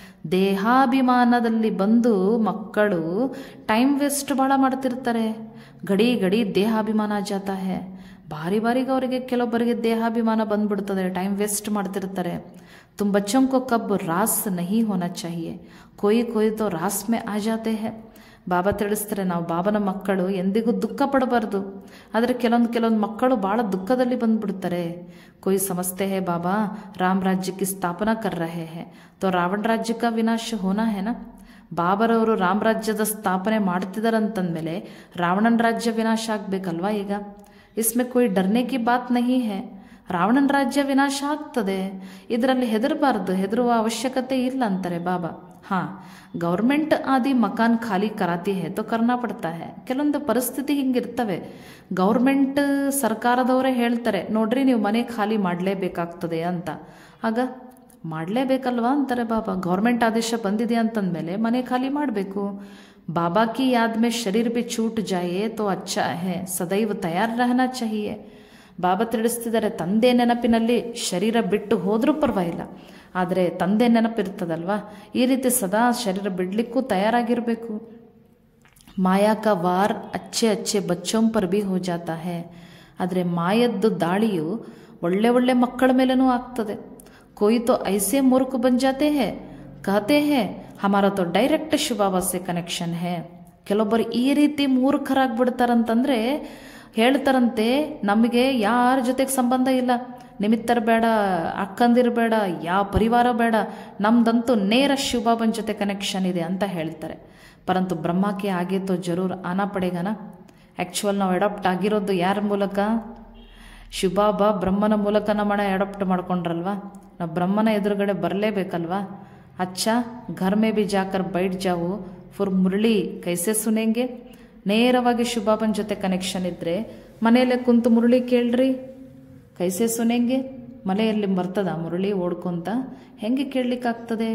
ದೇಹಾಭಿಮಾನದಲ್ಲಿ ಬಂದು ಮಕ್ಕಳು ಟೈಮ್ ವೇಸ್ಟ್ ಭಾಳ ಮಾಡ್ತಿರ್ತಾರೆ ಗಡಿ ಗಡಿ ದೇಹಾಭಿಮಾನ ಜಾತ ಹೇ ಬಾರಿ ಬಾರಿಗೆ ಅವರಿಗೆ ಕೆಲವೊಬ್ಬರಿಗೆ ದೇಹಾಭಿಮಾನ ಬಂದ್ಬಿಡ್ತದೆ ಟೈಮ್ ವೇಸ್ಟ್ ಮಾಡ್ತಿರ್ತಾರೆ तुम बच्चों को कब रास नहीं होना चाहिए कोई कोई तो रास में आ जाते हैं ಬಾಬಾ ತಿಳಿಸ್ತಾರೆ ನಾವು ಬಾಬನ ಮಕ್ಕಳು ಎಂದಿಗೂ ದುಃಖ ಪಡಬಾರ್ದು ಆದರೆ ಕೆಲವೊಂದು ಕೆಲವೊಂದು ಮಕ್ಕಳು ಭಾಳ ದುಃಖದಲ್ಲಿ ಬಂದ್ಬಿಡ್ತಾರೆ ಕೊಯ್ ಸಮಸ್ತೆ ಹೇ ಬಾಬಾ ರಾಮ್ ರಾಜ್ಯ ಕಿ ಸ್ಥಾಪನಾ ಕರ್ ರಹೆ ಹೇ ತೋ ರಾವಣ ರಾಜ್ಯ ಕಾ ವಿನಾಶ ಹೋನಾ ಹೇನಾ ಬಾಬರವರು ರಾಮರಾಜ್ಯದ ಸ್ಥಾಪನೆ ಮಾಡ್ತಿದಾರಂತಂದಮೇಲೆ ರಾವಣನ ರಾಜ್ಯ ವಿನಾಶ ಆಗಬೇಕಲ್ವಾ ಈಗ ಇಸ್ಮೆ ಕೊಯ್ ಡರ್ನೆ ಕಿ ಬಾತ್ ನಹಿ ಹೇ ರಾವಣನ ರಾಜ್ಯ ವಿನಾಶ ಆಗ್ತದೆ ಇದರಲ್ಲಿ ಹೆದರಬಾರ್ದು ಹೆದರುವ ಅವಶ್ಯಕತೆ ಇಲ್ಲ ಅಂತಾರೆ ಬಾಬಾ ಹಾಂ ಗೌರ್ಮೆಂಟ್ ಆದಿ ಮಕಾನ್ ಖಾಲಿ ಕರಾತಿ ಹೇ ತೋ ಕರ್ನಾ ಪಡ್ತಾ ಹೇ ಕೆಲವೊಂದು ಪರಿಸ್ಥಿತಿ ಹಿಂಗಿರ್ತವೆ ಗೌರ್ಮೆಂಟ್ ಸರ್ಕಾರದವರೇ ಹೇಳ್ತಾರೆ ನೋಡ್ರಿ ನೀವು ಮನೆ ಖಾಲಿ ಮಾಡಲೇಬೇಕಾಗ್ತದೆ ಅಂತ ಆಗ ಮಾಡಲೇಬೇಕಲ್ವಾ ಅಂತಾರೆ ಬಾಬಾ ಗೌರ್ಮೆಂಟ್ ಆದೇಶ ಬಂದಿದೆ ಅಂತಂದಮೇಲೆ ಮನೆ ಖಾಲಿ ಮಾಡಬೇಕು ಬಾಬಾ ಕಿ ಯಾದ್ ಮೇ ಶರೀರ್ ಬಿ छूट ಜಾಯೆ ತೋ ಅಚ್ಚಾ ಹೇ ಸದೈವ್ ತಯಾರ್ ರಹನಾ चाहिए ಬಾಬಾ ತಿಳಿಸ್ತಿದ್ದಾರೆ ತಂದೆ ನೆನಪಿನಲ್ಲಿ ಶರೀರ ಬಿಟ್ಟು ಹೋದರೂ ಪರವಾಗಿಲ್ಲ ಆದರೆ ತಂದೆ ನೆನಪಿರ್ತದಲ್ವಾ ಈ ರೀತಿ ಸದಾ ಶರೀರ ಬಿಡಲಿಕ್ಕೂ ತಯಾರಾಗಿರಬೇಕು ಮಾಯಾ ಕಾ ವಾರ್ ಅಚ್ಚೆ ಅಚ್ಚೆ ಬಚ್ಚೋಂ ಪರ್ ಬಿ ಹೋ ಜಾತಾ ಹೇ ಆದರೆ ಮಾಯದ್ದು ದಾಳಿಯು ಒಳ್ಳೆ ಒಳ್ಳೆ ಮಕ್ಕಳ ಮೇಲೇನೂ ಆಗ್ತದೆ कोई तो ऐसे मूर्ख बन जाते हैं कहते हैं हमारा तो ಡೈರೆಕ್ಟ್ ಶಿವಬಾಬಾ ಸೆ ಕನೆಕ್ಷನ್ ಹೇ ಕೆಲವೊಬ್ಬರು ಈ ರೀತಿ ಮೂರ್ಖರಾಗ್ಬಿಡ್ತಾರಂತಂದ್ರೆ ಹೇಳ್ತಾರಂತೆ ನಮಗೆ ಯಾರ ಜೊತೆಗೆ ಸಂಬಂಧ ಇಲ್ಲ ನಿಮಿತ್ತರು ಬೇಡ ಅಕ್ಕಂದಿರು ಬೇಡ ಯಾವ ಪರಿವಾರ ಬೇಡ ನಮ್ದಂತೂ ನೇರ ಶಿವಬಾಬನ ಜೊತೆ ಕನೆಕ್ಷನ್ ಇದೆ ಅಂತ ಹೇಳ್ತಾರೆ ಪರಂತು ಬ್ರಹ್ಮಕ್ಕೆ ಆಗೇ ತೋ ಜರೂರ್ ಆನಾ ಪಡೆಗನ ಆ್ಯಕ್ಚುವಲ್ ನಾವು ಅಡಾಪ್ಟ್ ಆಗಿರೋದು ಯಾರ ಮೂಲಕ ಶಿವಬಾಬಾ ಬ್ರಹ್ಮನ ಮೂಲಕ ನಮ್ಮನ್ನ ಅಡಾಪ್ಟ್ ಮಾಡ್ಕೊಂಡ್ರಲ್ವಾ ನಾವು ಬ್ರಹ್ಮನ ಎದುರುಗಡೆ ಬರಲೇಬೇಕಲ್ವಾ ಅಚ್ಚ ಘರ್ ಮೇ ಬಿ ಜಾಕರ್ ಬೈಟ್ ಜಾವು ಫುರ್ ಮುರಳಿ ಕೈಸೆ ಸುನೇಂಗೆ ನೇರವಾಗಿ ಶಿವಬಾಬನ ಜೊತೆ ಕನೆಕ್ಷನ್ ಇದ್ದರೆ ಮನೆಯಲ್ಲೇ ಕುಂತು ಮುರಳಿ ಕೇಳ್ರಿ ಕೈಸೆ ಸುನೇಂಗೆ ಮನೆಯಲ್ಲಿ ಬರ್ತದ ಮುರಳಿ ಓಡ್ಕೊಂತ ಹೆಂಗೆ ಕೇಳಲಿಕ್ಕಾಗ್ತದೆ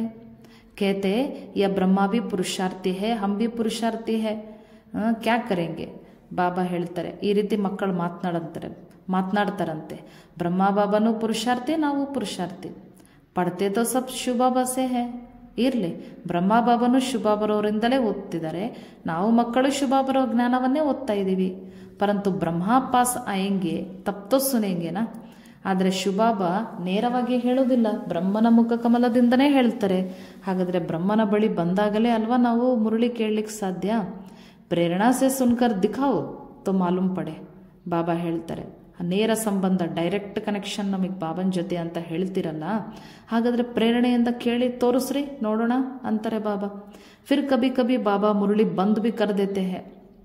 ಕೇತೆ ಯ ಬ್ರಹ್ಮ ಬಿ ಪುರುಷಾರ್ಥಿ ಹೇ ಹಮ್ ಬಿ ಪುರುಷಾರ್ಥಿ ಹೇ ಕ್ಯಾ ಕರೆಂಗೆ ಬಾಬಾ ಹೇಳ್ತಾರೆ ಈ ರೀತಿ ಮಕ್ಕಳು ಮಾತನಾಡಂತಾರೆ ಮಾತನಾಡ್ತಾರಂತೆ ಬ್ರಹ್ಮ ಬಾಬಾನೂ ಪುರುಷಾರ್ಥಿ ನಾವು ಪುರುಷಾರ್ಥಿ ಪಡ್ತೆ ತೋ ಸಬ್ ಶಿವಬಾಬಾ ಸೇ ಹೇ ಇರಲಿ ಬ್ರಹ್ಮ ಬಾಬಾನು ಶಿವಬಾಬರವರಿಂದಲೇ ಓದ್ತಿದ್ದಾರೆ ನಾವು ಮಕ್ಕಳು ಶಿವಬಾಬರ ಜ್ಞಾನವನ್ನೇ ಓದ್ತಾ ಇದ್ದೀವಿ ಪರಂತು ಬ್ರಹ್ಮ ಪಾಸ್ ಆಯಂಗೆ ತಪ್ತೋ ಸುನೇಂಗೆನಾ ಆದರೆ ಶಿವಬಾಬಾ ನೇರವಾಗಿ ಹೇಳೋದಿಲ್ಲ ಬ್ರಹ್ಮನ ಮುಖ ಕಮಲದಿಂದನೇ ಹೇಳ್ತಾರೆ ಹಾಗಾದರೆ ಬ್ರಹ್ಮನ ಬಳಿ ಬಂದಾಗಲೇ ಅಲ್ವಾ ನಾವು ಮುರಳಿ ಕೇಳಲಿಕ್ಕೆ ಸಾಧ್ಯ ಪ್ರೇರಣಾ ಸೆ ಸುನ್ಕರ್ ದಿಖಾವು ತೋ ಮಾಲೂಮ್ ಪಡೆ ಬಾಬಾ ಹೇಳ್ತಾರೆ ನೇರ ಸಂಬಂಧ ಡೈರೆಕ್ಟ್ ಕನೆಕ್ಷನ್ ನಮಗೆ ಬಾಬನ ಜೊತೆ ಅಂತ ಹೇಳ್ತಿರಲ್ಲ ಹಾಗಾದರೆ ಪ್ರೇರಣೆಯಿಂದ ಕೇಳಿ ತೋರಿಸ್ರಿ ನೋಡೋಣ ಅಂತಾರೆ ಬಾಬಾ ಫಿರ್ ಕಬಿ ಕಬಿ ಬಾಬಾ ಮುರಳಿ ಬಂದು ಬಿ ಕರೆದೇತೆ ಹೇ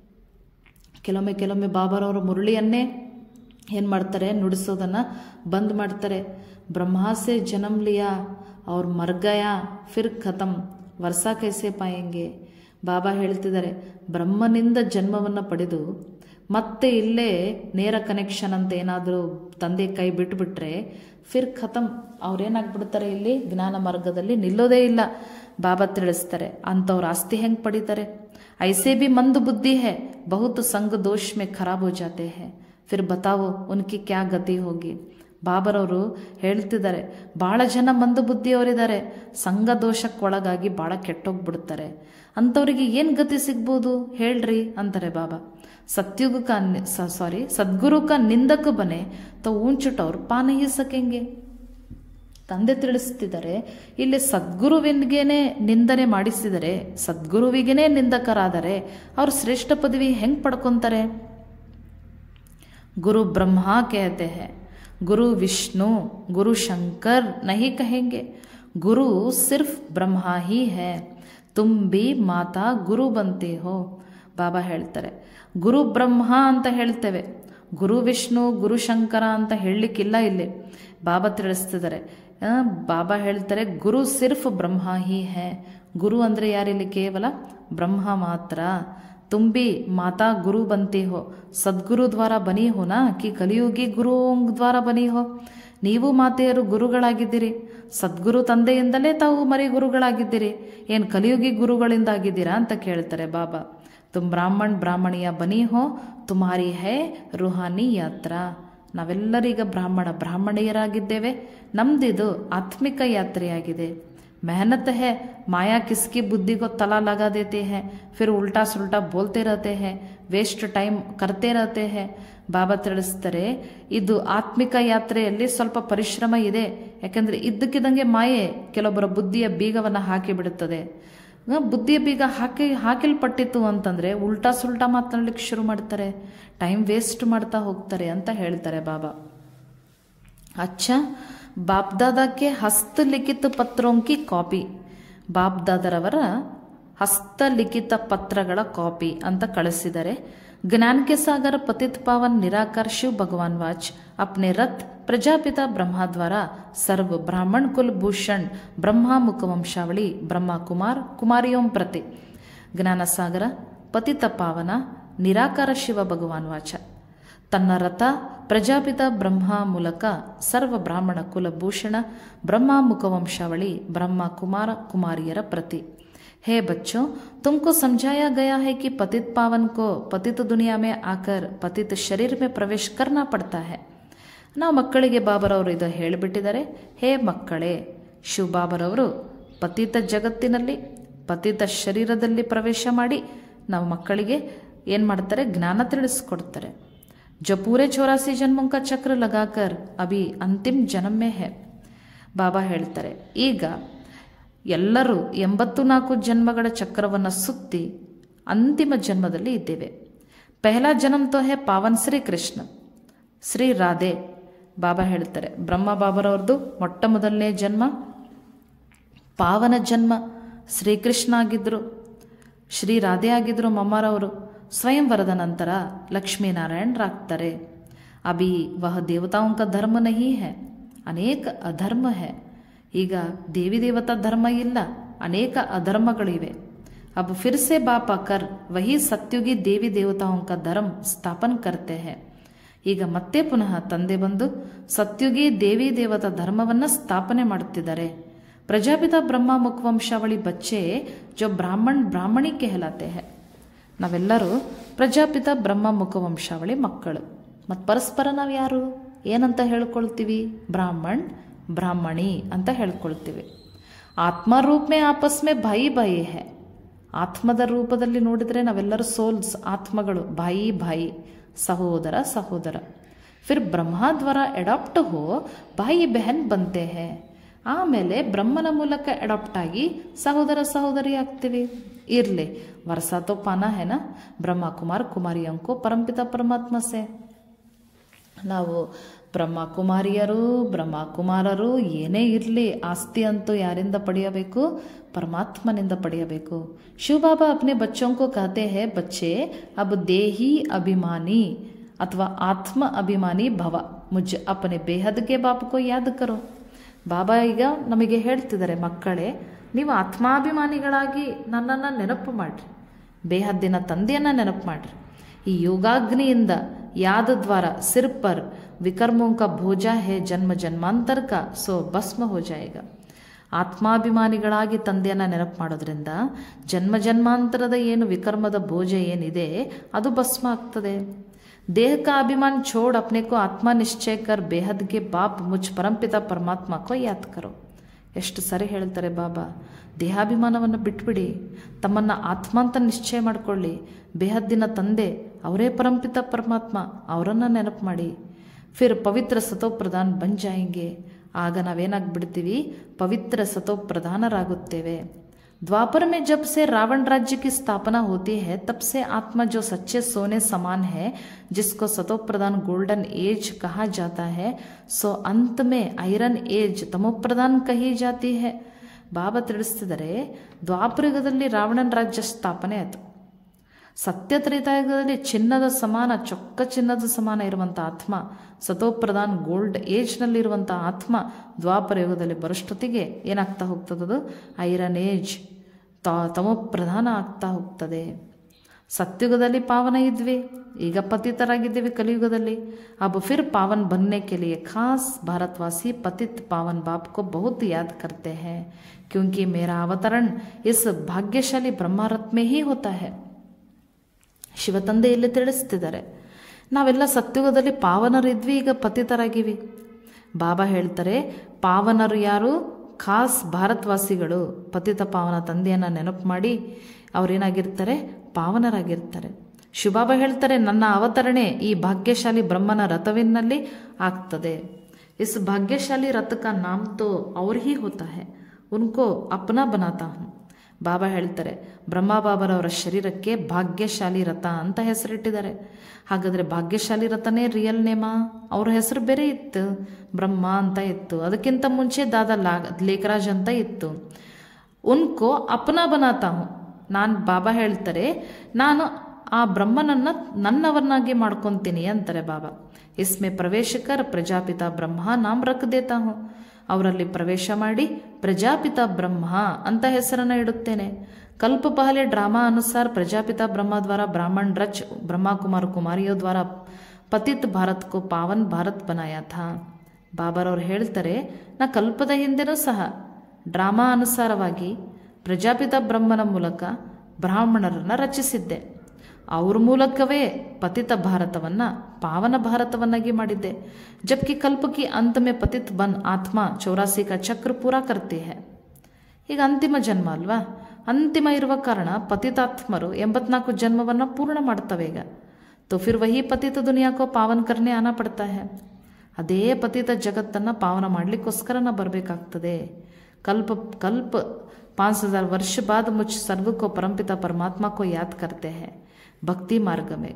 ಕೆಲವೊಮ್ಮೆ ಕೆಲವೊಮ್ಮೆ ಬಾಬಾರವರು ಮುರಳಿಯನ್ನೇ ಏನು ಮಾಡ್ತಾರೆ ನುಡಿಸೋದನ್ನು ಬಂದ್ ಮಾಡ್ತಾರೆ ಬ್ರಹ್ಮಾಸೆ ಜನ್ಮ ಲಿಯಾ ಅವ್ರ ಮರ್ಗಯ ಫಿರ್ ಖತಮ್ ವರ್ಷ ಕೈಸೆ ಪಾಯಂಗೆ ಬಾಬಾ ಹೇಳ್ತಿದ್ದಾರೆ ಬ್ರಹ್ಮನಿಂದ ಜನ್ಮವನ್ನು ಪಡೆದು ಮತ್ತೆ ಇಲ್ಲೇ ನೇರ ಕನೆಕ್ಷನ್ ಅಂತ ಏನಾದರೂ ತಂದೆ ಕೈ ಬಿಟ್ಬಿಟ್ರೆ ಫಿರ್ ಖತಮ್ ಅವ್ರೇನಾಗ್ಬಿಡ್ತಾರೆ ಇಲ್ಲಿ ಜ್ಞಾನ ಮಾರ್ಗದಲ್ಲಿ ನಿಲ್ಲೋದೇ ಇಲ್ಲ ಬಾಬಾ ತಿಳಿಸ್ತಾರೆ ಅಂಥವ್ರ ಆಸ್ತಿ ಹೆಂಗೆ ಪಡಿತಾರೆ ಐಸೆ ಬಿ ಮಂದು ಬುದ್ಧಿ ಹೇ ಬಹುತ್ ಸಂಘ ದೋಷ್ ಮೇ ಖರಾಬ್ ಹೋ ಜಾತೆ ಹೇ ಫಿರ್ ಬತಾವೋ ಉನ್ಕಿ ಕ್ಯಾ ಗತಿ ಹೋಗಿ ಬಾಬರವರು ಹೇಳ್ತಿದ್ದಾರೆ ಭಾಳ ಜನ ಮಂದು ಬುದ್ಧಿಯವರಿದ್ದಾರೆ ಸಂಘ ದೋಷಕ್ಕೊಳಗಾಗಿ ಭಾಳ ಕೆಟ್ಟೋಗ್ಬಿಡ್ತಾರೆ ಅಂಥವ್ರಿಗೆ ಏನು ಗತಿ ಸಿಗ್ಬೋದು ಹೇಳ್ರಿ ಅಂತಾರೆ ಬಾಬಾ ಸತ್ಯುಗ ಕಾ ಸಾರಿ ಸದ್ಗುರು ಕಾ ನಿಂದಕ ಬನೆ ತೋ ಊಂಚುಟವ್ರು ಪಾನಹಿ ಸಕೆಂಗೆ ತಂದೆ ತಿಳಿಸ್ತಿದ್ದಾರೆ ಇಲ್ಲಿ ಸದ್ಗುರುವಿಗೇನೆ ನಿಂದನೆ ಮಾಡಿಸಿದರೆ ಸದ್ಗುರುವಿಗೇನೆ ನಿಂದಕರಾದರೆ ಅವ್ರು ಶ್ರೇಷ್ಠ ಪದವಿ ಹೆಂಗೆ ಪಡ್ಕೊತಾರೆ गुरु ब्रह्मा कहते हैं गुरु विष्णु गुरु शंकर नहीं कहेंगे गुरु सिर्फ ब्रह्मा ही है तुम भी ಮಾತಾ ಗುರು ಬಂತೆ ಹೋ ಬಾಬಾ ಹೇಳ್ತಾರೆ ಗುರು ಬ್ರಹ್ಮ ಅಂತ ಹೇಳ್ತೇವೆ ಗುರು ವಿಷ್ಣು ಗುರು ಶಂಕರ ಅಂತ ಹೇಳಲಿಕ್ಕಿಲ್ಲ ಇಲ್ಲಿ ಬಾಬಾ ತಿಳಿಸ್ತಿದ್ದಾರೆ ಆ, ಬಾಬಾ ಹೇಳ್ತಾರೆ ಗುರು ಸಿರ್ಫ್ ಬ್ರಹ್ಮ ಹಿ ಹೇ ಗುರು ಅಂದರೆ ಯಾರಿಲ್ಲಿ ಕೇವಲ ಬ್ರಹ್ಮ ಮಾತ್ರ ತುಂಬಿ ಮಾತಾ ಗುರು ಬಂತಿ ಹೋ ಸದ್ಗುರು ದ್ವಾರ ಬನಿ ಹೋ ನಾ ಕಿ ಕಲಿಯುಗಿ ಗುರು ದ್ವಾರ ಬನಿ ಹೋ ನೀವು ಮಾತೆಯರು ಗುರುಗಳಾಗಿದ್ದೀರಿ ಸದ್ಗುರು ತಂದೆಯಿಂದಲೇ ತಾವು ಮರಿ ಗುರುಗಳಾಗಿದ್ದೀರಿ ಏನು ಕಲಿಯುಗಿ ಗುರುಗಳಿಂದ ಆಗಿದ್ದೀರಾ ಅಂತ ಕೇಳ್ತಾರೆ ಬಾಬಾ ತುಮ್ ಬ್ರಾಹ್ಮಣ್ ಬ್ರಾಹ್ಮಣಿಯ ಬನಿ ಹೋ ತುಮಾರಿ ಹೇ ರುಹಾನಿ ಯಾತ್ರಾ ನಾವೆಲ್ಲರೀಗ ಬ್ರಾಹ್ಮಣ ಬ್ರಾಹ್ಮಣಿಯರಾಗಿದ್ದೇವೆ ನಮ್ದಿದು ಆತ್ಮಿಕ ಯಾತ್ರೆಯಾಗಿದೆ मेहनत है माया किसकी बुद्धि को तला लगा देते हैं फिर उल्टा सुल्टा बोलते रहते हैं ವೇಸ್ಟ್ ಟೈಮ್ ಕರ್ತೆ रहते हैं ಬಾಬಾ ತಿಳಿಸ್ತಾರೆ ಇದು ಆತ್ಮಿಕ ಯಾತ್ರೆಯಲ್ಲಿ ಸ್ವಲ್ಪ ಪರಿಶ್ರಮ ಇದೆ ಯಾಕಂದ್ರೆ ಇದ್ದಕ್ಕಿದ್ದಂಗೆ ಮಾಯೆ ಕೆಲವೊಬ್ಬರ ಬುದ್ಧಿಯ ಬೀಗವನ್ನು ಹಾಕಿ ಬಿಡುತ್ತದೆ ಆ, ಬುದ್ಧಿಯ ಬೀಗ ಹಾಕಿ ಹಾಕಿಲ್ಪಟ್ಟಿತ್ತು ಅಂತಂದ್ರೆ ಉಲ್ಟಾ ಸುಲ್ಟಾ ಮಾತನಾಡ್ಲಿಕ್ಕೆ ಶುರು ಮಾಡ್ತಾರೆ ಟೈಮ್ ವೇಸ್ಟ್ ಮಾಡ್ತಾ ಹೋಗ್ತಾರೆ ಅಂತ ಹೇಳ್ತಾರೆ ಬಾಬಾ अच्छा बाप दादा के ಹಸ್ತಲಿಖಿತ ಪತ್ರೋಂಕಿ ಕಾಪಿ ಬಾಪ್ ದಾದರವರ ಹಸ್ತಲಿಖಿತ ಪತ್ರಗಳ ಕಾಪಿ ಅಂತ ಕಳಿಸಿದ್ದಾರೆ ज्ञान के सागर पतित पावन निराकार शिव भगवान वाच अपने रथ प्रजापिता ब्रह्मा द्वारा सर्व ब्राह्मण कुल भूषण ब्रह्मा मुख वंशावಳಿ ब्रह्मा कुमार कुमारियों प्रति ಜ್ಞಾನ ಸಾಗರ ಪತಿತ ಪಾವನ ನಿರಾಕಾರ ಶಿವ ಭಗವಾನ್ ವಾಚ ತನ್ನ ರಥ ಪ್ರಜಾಪಿತ ಬ್ರಹ್ಮ ಮೂಲಕ ಸರ್ವ ಬ್ರಾಹ್ಮಣ ಕುಲಭೂಷಣ ಬ್ರಹ್ಮ ಮುಖವಂಶಾವಳಿ ಬ್ರಹ್ಮ ಕುಮಾರ ಕುಮಾರಿಯರ ಪ್ರತಿ हे बच्चों तुमको समझाया गया है कि पतित पावन को पतित दुनिया में आकर पतित शरीर में प्रवेश करना पड़ता है ನಾವು ಮಕ್ಕಳಿಗೆ ಬಾಬರವರು ಇದು ಹೇಳಿಬಿಟ್ಟಿದ್ದಾರೆ ಹೇ ಮಕ್ಕಳೇ ಶಿವ ಬಾಬರವರು ಪತಿತ ಜಗತ್ತಿನಲ್ಲಿ ಪತಿತ ಶರೀರದಲ್ಲಿ ಪ್ರವೇಶ ಮಾಡಿ ನಾವು ಮಕ್ಕಳಿಗೆ ಏನು ಮಾಡ್ತಾರೆ ಜ್ಞಾನ ತಿಳಿಸ್ಕೊಡ್ತಾರೆ जो पूरे चौरासी जन्मों का चक्र लगाकर अभी अंतिम जन्म में है ಬಾಬಾ ಹೇಳ್ತಾರೆ ಈಗ ಎಲ್ಲರೂ ಎಂಬತ್ತು ನಾಲ್ಕು ಜನ್ಮಗಳ ಚಕ್ರವನ್ನು ಸುತ್ತಿ ಅಂತಿಮ ಜನ್ಮದಲ್ಲಿ ಇದ್ದೇವೆ ಪೆಹಲಾ ಜನ್ಮ ತೋ ಹೇ ಪಾವನ್ ಶ್ರೀ ಕೃಷ್ಣ ಶ್ರೀ ರಾಧೆ ಬಾಬಾ ಹೇಳ್ತಾರೆ ಬ್ರಹ್ಮ ಬಾಬರವ್ರದ್ದು ಮೊಟ್ಟ ಮೊದಲನೇ ಜನ್ಮ ಪಾವನ ಜನ್ಮ ಶ್ರೀಕೃಷ್ಣ ಆಗಿದ್ದರು ಶ್ರೀ ರಾಧೆ ಆಗಿದ್ದರು ಮಮ್ಮಾರವರು ಸ್ವಯಂವರದ ನಂತರ ಲಕ್ಷ್ಮೀನಾರಾಯಣರಾಗ್ತಾರೆ ಅಭಿ ವಹ ದೇವತಾओं का ಧರ್ಮ नहीं है ಅನೇಕ ಅಧರ್ಮ है ಈಗ ದೇವಿ ದೇವತಾ ಧರ್ಮ ಇಲ್ಲ ಅನೇಕ ಅಧರ್ಮಗಳಿವೆ अब फिर से बाप आकर वही सत्युगी देवी देवताओं का धर्म स्थापन करते हैं ಈಗ ಮತ್ತೆ ಪುನಃ ತಂದೆ ಬಂದು ಸತ್ಯುಗಿ ದೇವಿ ದೇವತಾ ಧರ್ಮವನ್ನು ಸ್ಥಾಪನೆ ಮಾಡುತ್ತಿದ್ದಾರೆ ಪ್ರಜಾಪಿತ ಬ್ರಹ್ಮ ಮುಖವಂಶಾವಳಿ ಬಚ್ಚೆ ಜೋ ಬ್ರಾಹ್ಮಣ್ ಬ್ರಾಹ್ಮಣಿ ಕೆಹಲಾತೆ ಹೇ ನಾವೆಲ್ಲರೂ ಪ್ರಜಾಪಿತ ಬ್ರಹ್ಮ ಮುಖವಂಶಾವಳಿ ಮಕ್ಕಳು ಮತ್ತು ಪರಸ್ಪರ ನಾವು ಯಾರು ಏನಂತ ಹೇಳ್ಕೊಳ್ತೀವಿ ಬ್ರಾಹ್ಮಣ್ ಬ್ರಾಹ್ಮಣಿ ಅಂತ ಹೇಳ್ಕೊಳ್ತೀವಿ ಆತ್ಮ ರೂಪ ಮೇ ಆಪಸ್ ಮೇ ಬಾಯಿ ಬಾಯಿ ಹೇ ಆತ್ಮದ ರೂಪದಲ್ಲಿ ನೋಡಿದರೆ ನಾವೆಲ್ಲರೂ ಸೋಲ್ಸ್ ಆತ್ಮಗಳು ಬಾಯಿ ಬಾಯಿ ಸಹೋದರ ಸಹೋದರ ಫಿರ್ ಬ್ರಹ್ಮ ದ್ವಾರ ಎಡಾಪ್ಟ್ ಹೋ ಬಾಯಿ ಬೆಹನ್ ಬಂತೆ ಹೇ ಆಮೇಲೆ ಬ್ರಹ್ಮನ ಮೂಲಕ ಅಡಾಪ್ಟ್ ಆಗಿ ಸಹೋದರ ಸಹೋದರಿ ಆಗ್ತೀವಿ ಇರಲಿ ವರ್ಷ ತೋ ಪಾನ ಹೇನ ಬ್ರಹ್ಮ ಕುಮಾರ್ ಕುಮಾರಿ ಅಂಕೋ ಪರಂಪಿತ ಪರಮಾತ್ಮ ಸೆ ನಾವು ಬ್ರಹ್ಮ ಕುಮಾರಿಯರು ಬ್ರಹ್ಮ ಕುಮಾರರು ಏನೇ ಇರಲಿ ಆಸ್ತಿ ಅಂತೂ ಯಾರಿಂದ ಪಡೆಯಬೇಕು परमात्मनिंद ಪಡೆಯಬೇಕು ಶಿವ ಬಾಬಾ अपने बच्चों को कहते हैं बच्चे अब देही अभिमानी ಅಥವಾ ಆತ್ಮ ಅಭಿಮಾನಿ ಭವ ಮುಜ್ ಅಪನೆ ಬೇಹದ್ಗೆ ಬಾಪಕೋ ಯಾದ್ ಕರೋ ಬಾಬಾ ಈಗ ನಮಗೆ ಹೇಳ್ತಿದ್ದಾರೆ ಮಕ್ಕಳೇ ನೀವು ಆತ್ಮಾಭಿಮಾನಿಗಳಾಗಿ ನನ್ನನ್ನು ನೆನಪು ಮಾಡ್ರಿ ಬೇಹದ್ದಿನ ತಂದೆಯನ್ನು ನೆನಪು ಮಾಡ್ರಿ ಈ ಯೋಗಾಗ್ನಿಯಿಂದ ಯಾದ ದ್ವಾರ ಸಿರ್ ಪರ್ ವಿಕರ್ಮೋं का ಭೋಜ है ಜನ್ಮ ಜನ್ಮಾಂತರ का ಸೋ ಭಸ್ಮ ಹೋ ಜಾಯೇಗ ಆತ್ಮಾಭಿಮಾನಿಗಳಾಗಿ ತಂದೆಯನ್ನು ನೆನಪು ಮಾಡೋದ್ರಿಂದ ಜನ್ಮ ಜನ್ಮಾಂತರದ ಏನು ವಿಕರ್ಮದ ಭೋಜ ಏನಿದೆ ಅದು ಭಸ್ಮ ಆಗ್ತದೆ ದೇಹ का अभिमान छोड़ अपने को आत्मा निश्चय कर बेहद के बाप मुझ परमपिता परमात्ಮ को ಯಾದ್ ಕರೋ ಎಷ್ಟು ಸರಿ ಹೇಳ್ತಾರೆ ಬಾಬಾ ದೇಹಾಭಿಮಾನವನ್ನು ಬಿಟ್ಬಿಡಿ ತಮ್ಮನ್ನು ಆತ್ಮ ಅಂತ ನಿಶ್ಚಯ ಮಾಡಿಕೊಳ್ಳಿ ಬೇಹದ್ದಿನ ತಂದೆ ಅವರೇ ಪರಂಪಿತ ಪರಮಾತ್ಮ ಅವರನ್ನು ನೆನಪು ಮಾಡಿ ಫಿರ್ ಪವಿತ್ರ ಸತೋ ಪ್ರಧಾನ್ ಬಂಜಾಯಿಂಗೆ ಆಗ ನಾವೇನಾಗ್ಬಿಡ್ತೀವಿ ಪವಿತ್ರ ಸತೋ ಪ್ರಧಾನರಾಗುತ್ತೇವೆ द्वापर में जब से रावण राज्य की स्थापना होती है तब से आत्मा जो सच्चे सोने समान है जिसको सतोप्रधान गोल्डन एज कहा जाता है सो अंत में ಐರನ್ ಏಜ್ ತಮೋಪ್ರಧಾನ್ ಕಹಿ ಜಾತಿ है ಬಾಬಾ ತಿಳಿಸ್ತಿದ್ದಾರೆ ದ್ವಾಪರಯುಗದಲ್ಲಿ ರಾವಣನ ರಾಜ್ಯ ಸ್ಥಾಪನೆ ಆಯಿತು ಸತ್ಯ ತ್ರೇತಾಯುಗದಲ್ಲಿ ಚಿನ್ನದ ಸಮಾನ ಚೊಕ್ಕ ಚಿನ್ನದ ಸಮಾನ ಇರುವಂಥ ಆತ್ಮ ಸತೋಪ್ರಧಾನ್ ಗೋಲ್ಡ್ ಏಜ್ನಲ್ಲಿರುವಂಥ ಆತ್ಮ ದ್ವಾಪರ ಯುಗದಲ್ಲಿ ಬರೋಷ್ಟೊತ್ತಿಗೆ ಏನಾಗ್ತಾ ಹೋಗ್ತದದು ಐರನ್ ಏಜ್ ತ ತಮೋಪ್ರಧಾನ ಆಗ್ತಾ ಹೋಗ್ತದೆ ಸತ್ಯುಗದಲ್ಲಿ ಪಾವನ ಇದ್ವಿ ಈಗ ಪತಿತರಾಗಿದ್ದೇವೆ ಕಲಿಯುಗದಲ್ಲಿ अब फिर पावन बनने के लिए खास भारतवासी पतित पावन बाप को बहुत याद करते हैं क्योंकि मेरा अवतरण इस भाग्यशाली ब्रह्मारथ में ही होता है ಶಿವತಂದೆ ಇಲ್ಲಿ ತಿಳಿಸ್ತಿದ್ದಾರೆ ನಾವೆಲ್ಲ ಸತ್ಯುಗದಲ್ಲಿ ಪಾವನರಿದ್ವಿ ಈಗ ಪತಿತರಾಗಿವಿ ಬಾಬಾ ಹೇಳ್ತಾರೆ ಪಾವನರು ಯಾರು ಖಾಸ್ ಭಾರತವಾಸಿಗಳು ಪತಿತ ಪಾವನ ತಂದೆಯನ್ನು ನೆನಪು ಮಾಡಿ ಅವರೇನಾಗಿರ್ತಾರೆ ಪಾವನರಾಗಿರ್ತಾರೆ ಶಿವಬಾಬಾ ಹೇಳ್ತಾರೆ ನನ್ನ ಅವತರಣೆ ಈ ಭಾಗ್ಯಶಾಲಿ ಬ್ರಹ್ಮನ ರಥವಿನಲ್ಲಿ ಆಗ್ತದೆ ಇಸ್ ಭಾಗ್ಯಶಾಲಿ ರಥ ಕಾ ನಾಮ್ ತೋ ಅವ್ರ ಹಿ ಹೋತಾ ಹೈ ಉನ್ಕೋ ಅಪ್ನಾ ಬನಾತಾ ಹೂँ ಬಾಬಾ ಹೇಳ್ತಾರೆ ಬ್ರಹ್ಮ ಬಾಬರವರ ಶರೀರಕ್ಕೆ ಭಾಗ್ಯಶಾಲಿ ರಥ ಅಂತ ಹೆಸರಿಟ್ಟಿದ್ದಾರೆ ಹಾಗಾದರೆ ಭಾಗ್ಯಶಾಲಿ ರಥನೇ ರಿಯಲ್ ನೇಮ ಅವ್ರ ಹೆಸರು ಬೇರೆ ಇತ್ತು ಬ್ರಹ್ಮ ಅಂತ ಇತ್ತು ಅದಕ್ಕಿಂತ ಮುಂಚೆ ದಾದಾ ಲಾ ಲೇಖರಾಜ್ ಅಂತ ಇತ್ತು ಉನ್ಕೋ ಅಪನಾ ಬನಾತಾ ಹೂँ ನಾನು ಬಾಬಾ ಹೇಳ್ತಾರೆ ನಾನು ಆ ಬ್ರಹ್ಮನನ್ನು ನನ್ನವರನ್ನಾಗಿ ಮಾಡ್ಕೊತೀನಿ ಅಂತಾರೆ ಬಾಬಾ ಇಸ್ಮೆ ಪ್ರವೇಶಕರ್ ಪ್ರಜಾಪಿತ ಬ್ರಹ್ಮ ನಾಮ್ ರಕ್ ದೇತಾ ಹೂँ ಅವರಲ್ಲಿ ಪ್ರವೇಶ ಮಾಡಿ ಪ್ರಜಾಪಿತ ಬ್ರಹ್ಮ ಅಂತ ಹೆಸರನ್ನು ಇಡುತ್ತೇನೆ ಕಲ್ಪ ಪಹಲೆ ಡ್ರಾಮಾ ಅನುಸಾರ ಪ್ರಜಾಪಿತ ಬ್ರಹ್ಮ ದ್ವಾರ ಬ್ರಾಹ್ಮಣ ರಚ್ ಬ್ರಹ್ಮ ಕುಮಾರ್ ಕುಮಾರಿಯೋ ದ್ವಾರ ಪತಿತ್ ಭಾರತ್ ಕೋ ಪಾವನ್ ಭಾರತ್ ಬನಾಯ ಥಾ ಬಾಬಾರವ್ರು ಹೇಳ್ತಾರೆ ನಾ ಕಲ್ಪದ ಹಿಂದೆನೂ ಸಹ ಡ್ರಾಮಾ ಅನುಸಾರವಾಗಿ ಪ್ರಜಾಪಿತ ಬ್ರಹ್ಮನ ಮೂಲಕ ಬ್ರಾಹ್ಮಣರನ್ನು ರಚಿಸಿದ್ದೆ ಅವ್ರ ಮೂಲಕವೇ ಪತಿತ ಭಾರತವನ್ನು ಪಾವನ ಭಾರತವನ್ನಾಗಿ ಮಾಡಿದ್ದೆ ಜಬ್ಕಿ ಕಲ್ಪಕಿ अंत में पतित बन आत्मा चौरासी का चक्र पूरा करती है ಈಗ ಅಂತಿಮ ಜನ್ಮ ಅಲ್ವಾ ಅಂತಿಮ ಇರುವ ಕಾರಣ ಪತಿತಾತ್ಮರು ಎಂಬತ್ನಾಲ್ಕು ಜನ್ಮವನ್ನು ಪೂರ್ಣ ಮಾಡ್ತವೆ ಈಗ तो फिर वही पतित दुनिया को पावन करने आना पड़ता है ಅದೇ ಪತಿತ ಜಗತ್ತನ್ನು ಪಾವನ ಮಾಡಲಿಕ್ಕೋಸ್ಕರ ನಾ ಬರಬೇಕಾಗ್ತದೆ कल्प कल्प पाँच हजार वर्ष बाद मुझ सर्व को परमपिता परमात्मा को याद करते हैं ಭಕ್ತಿ ಮಾರ್ಗ ಮೇ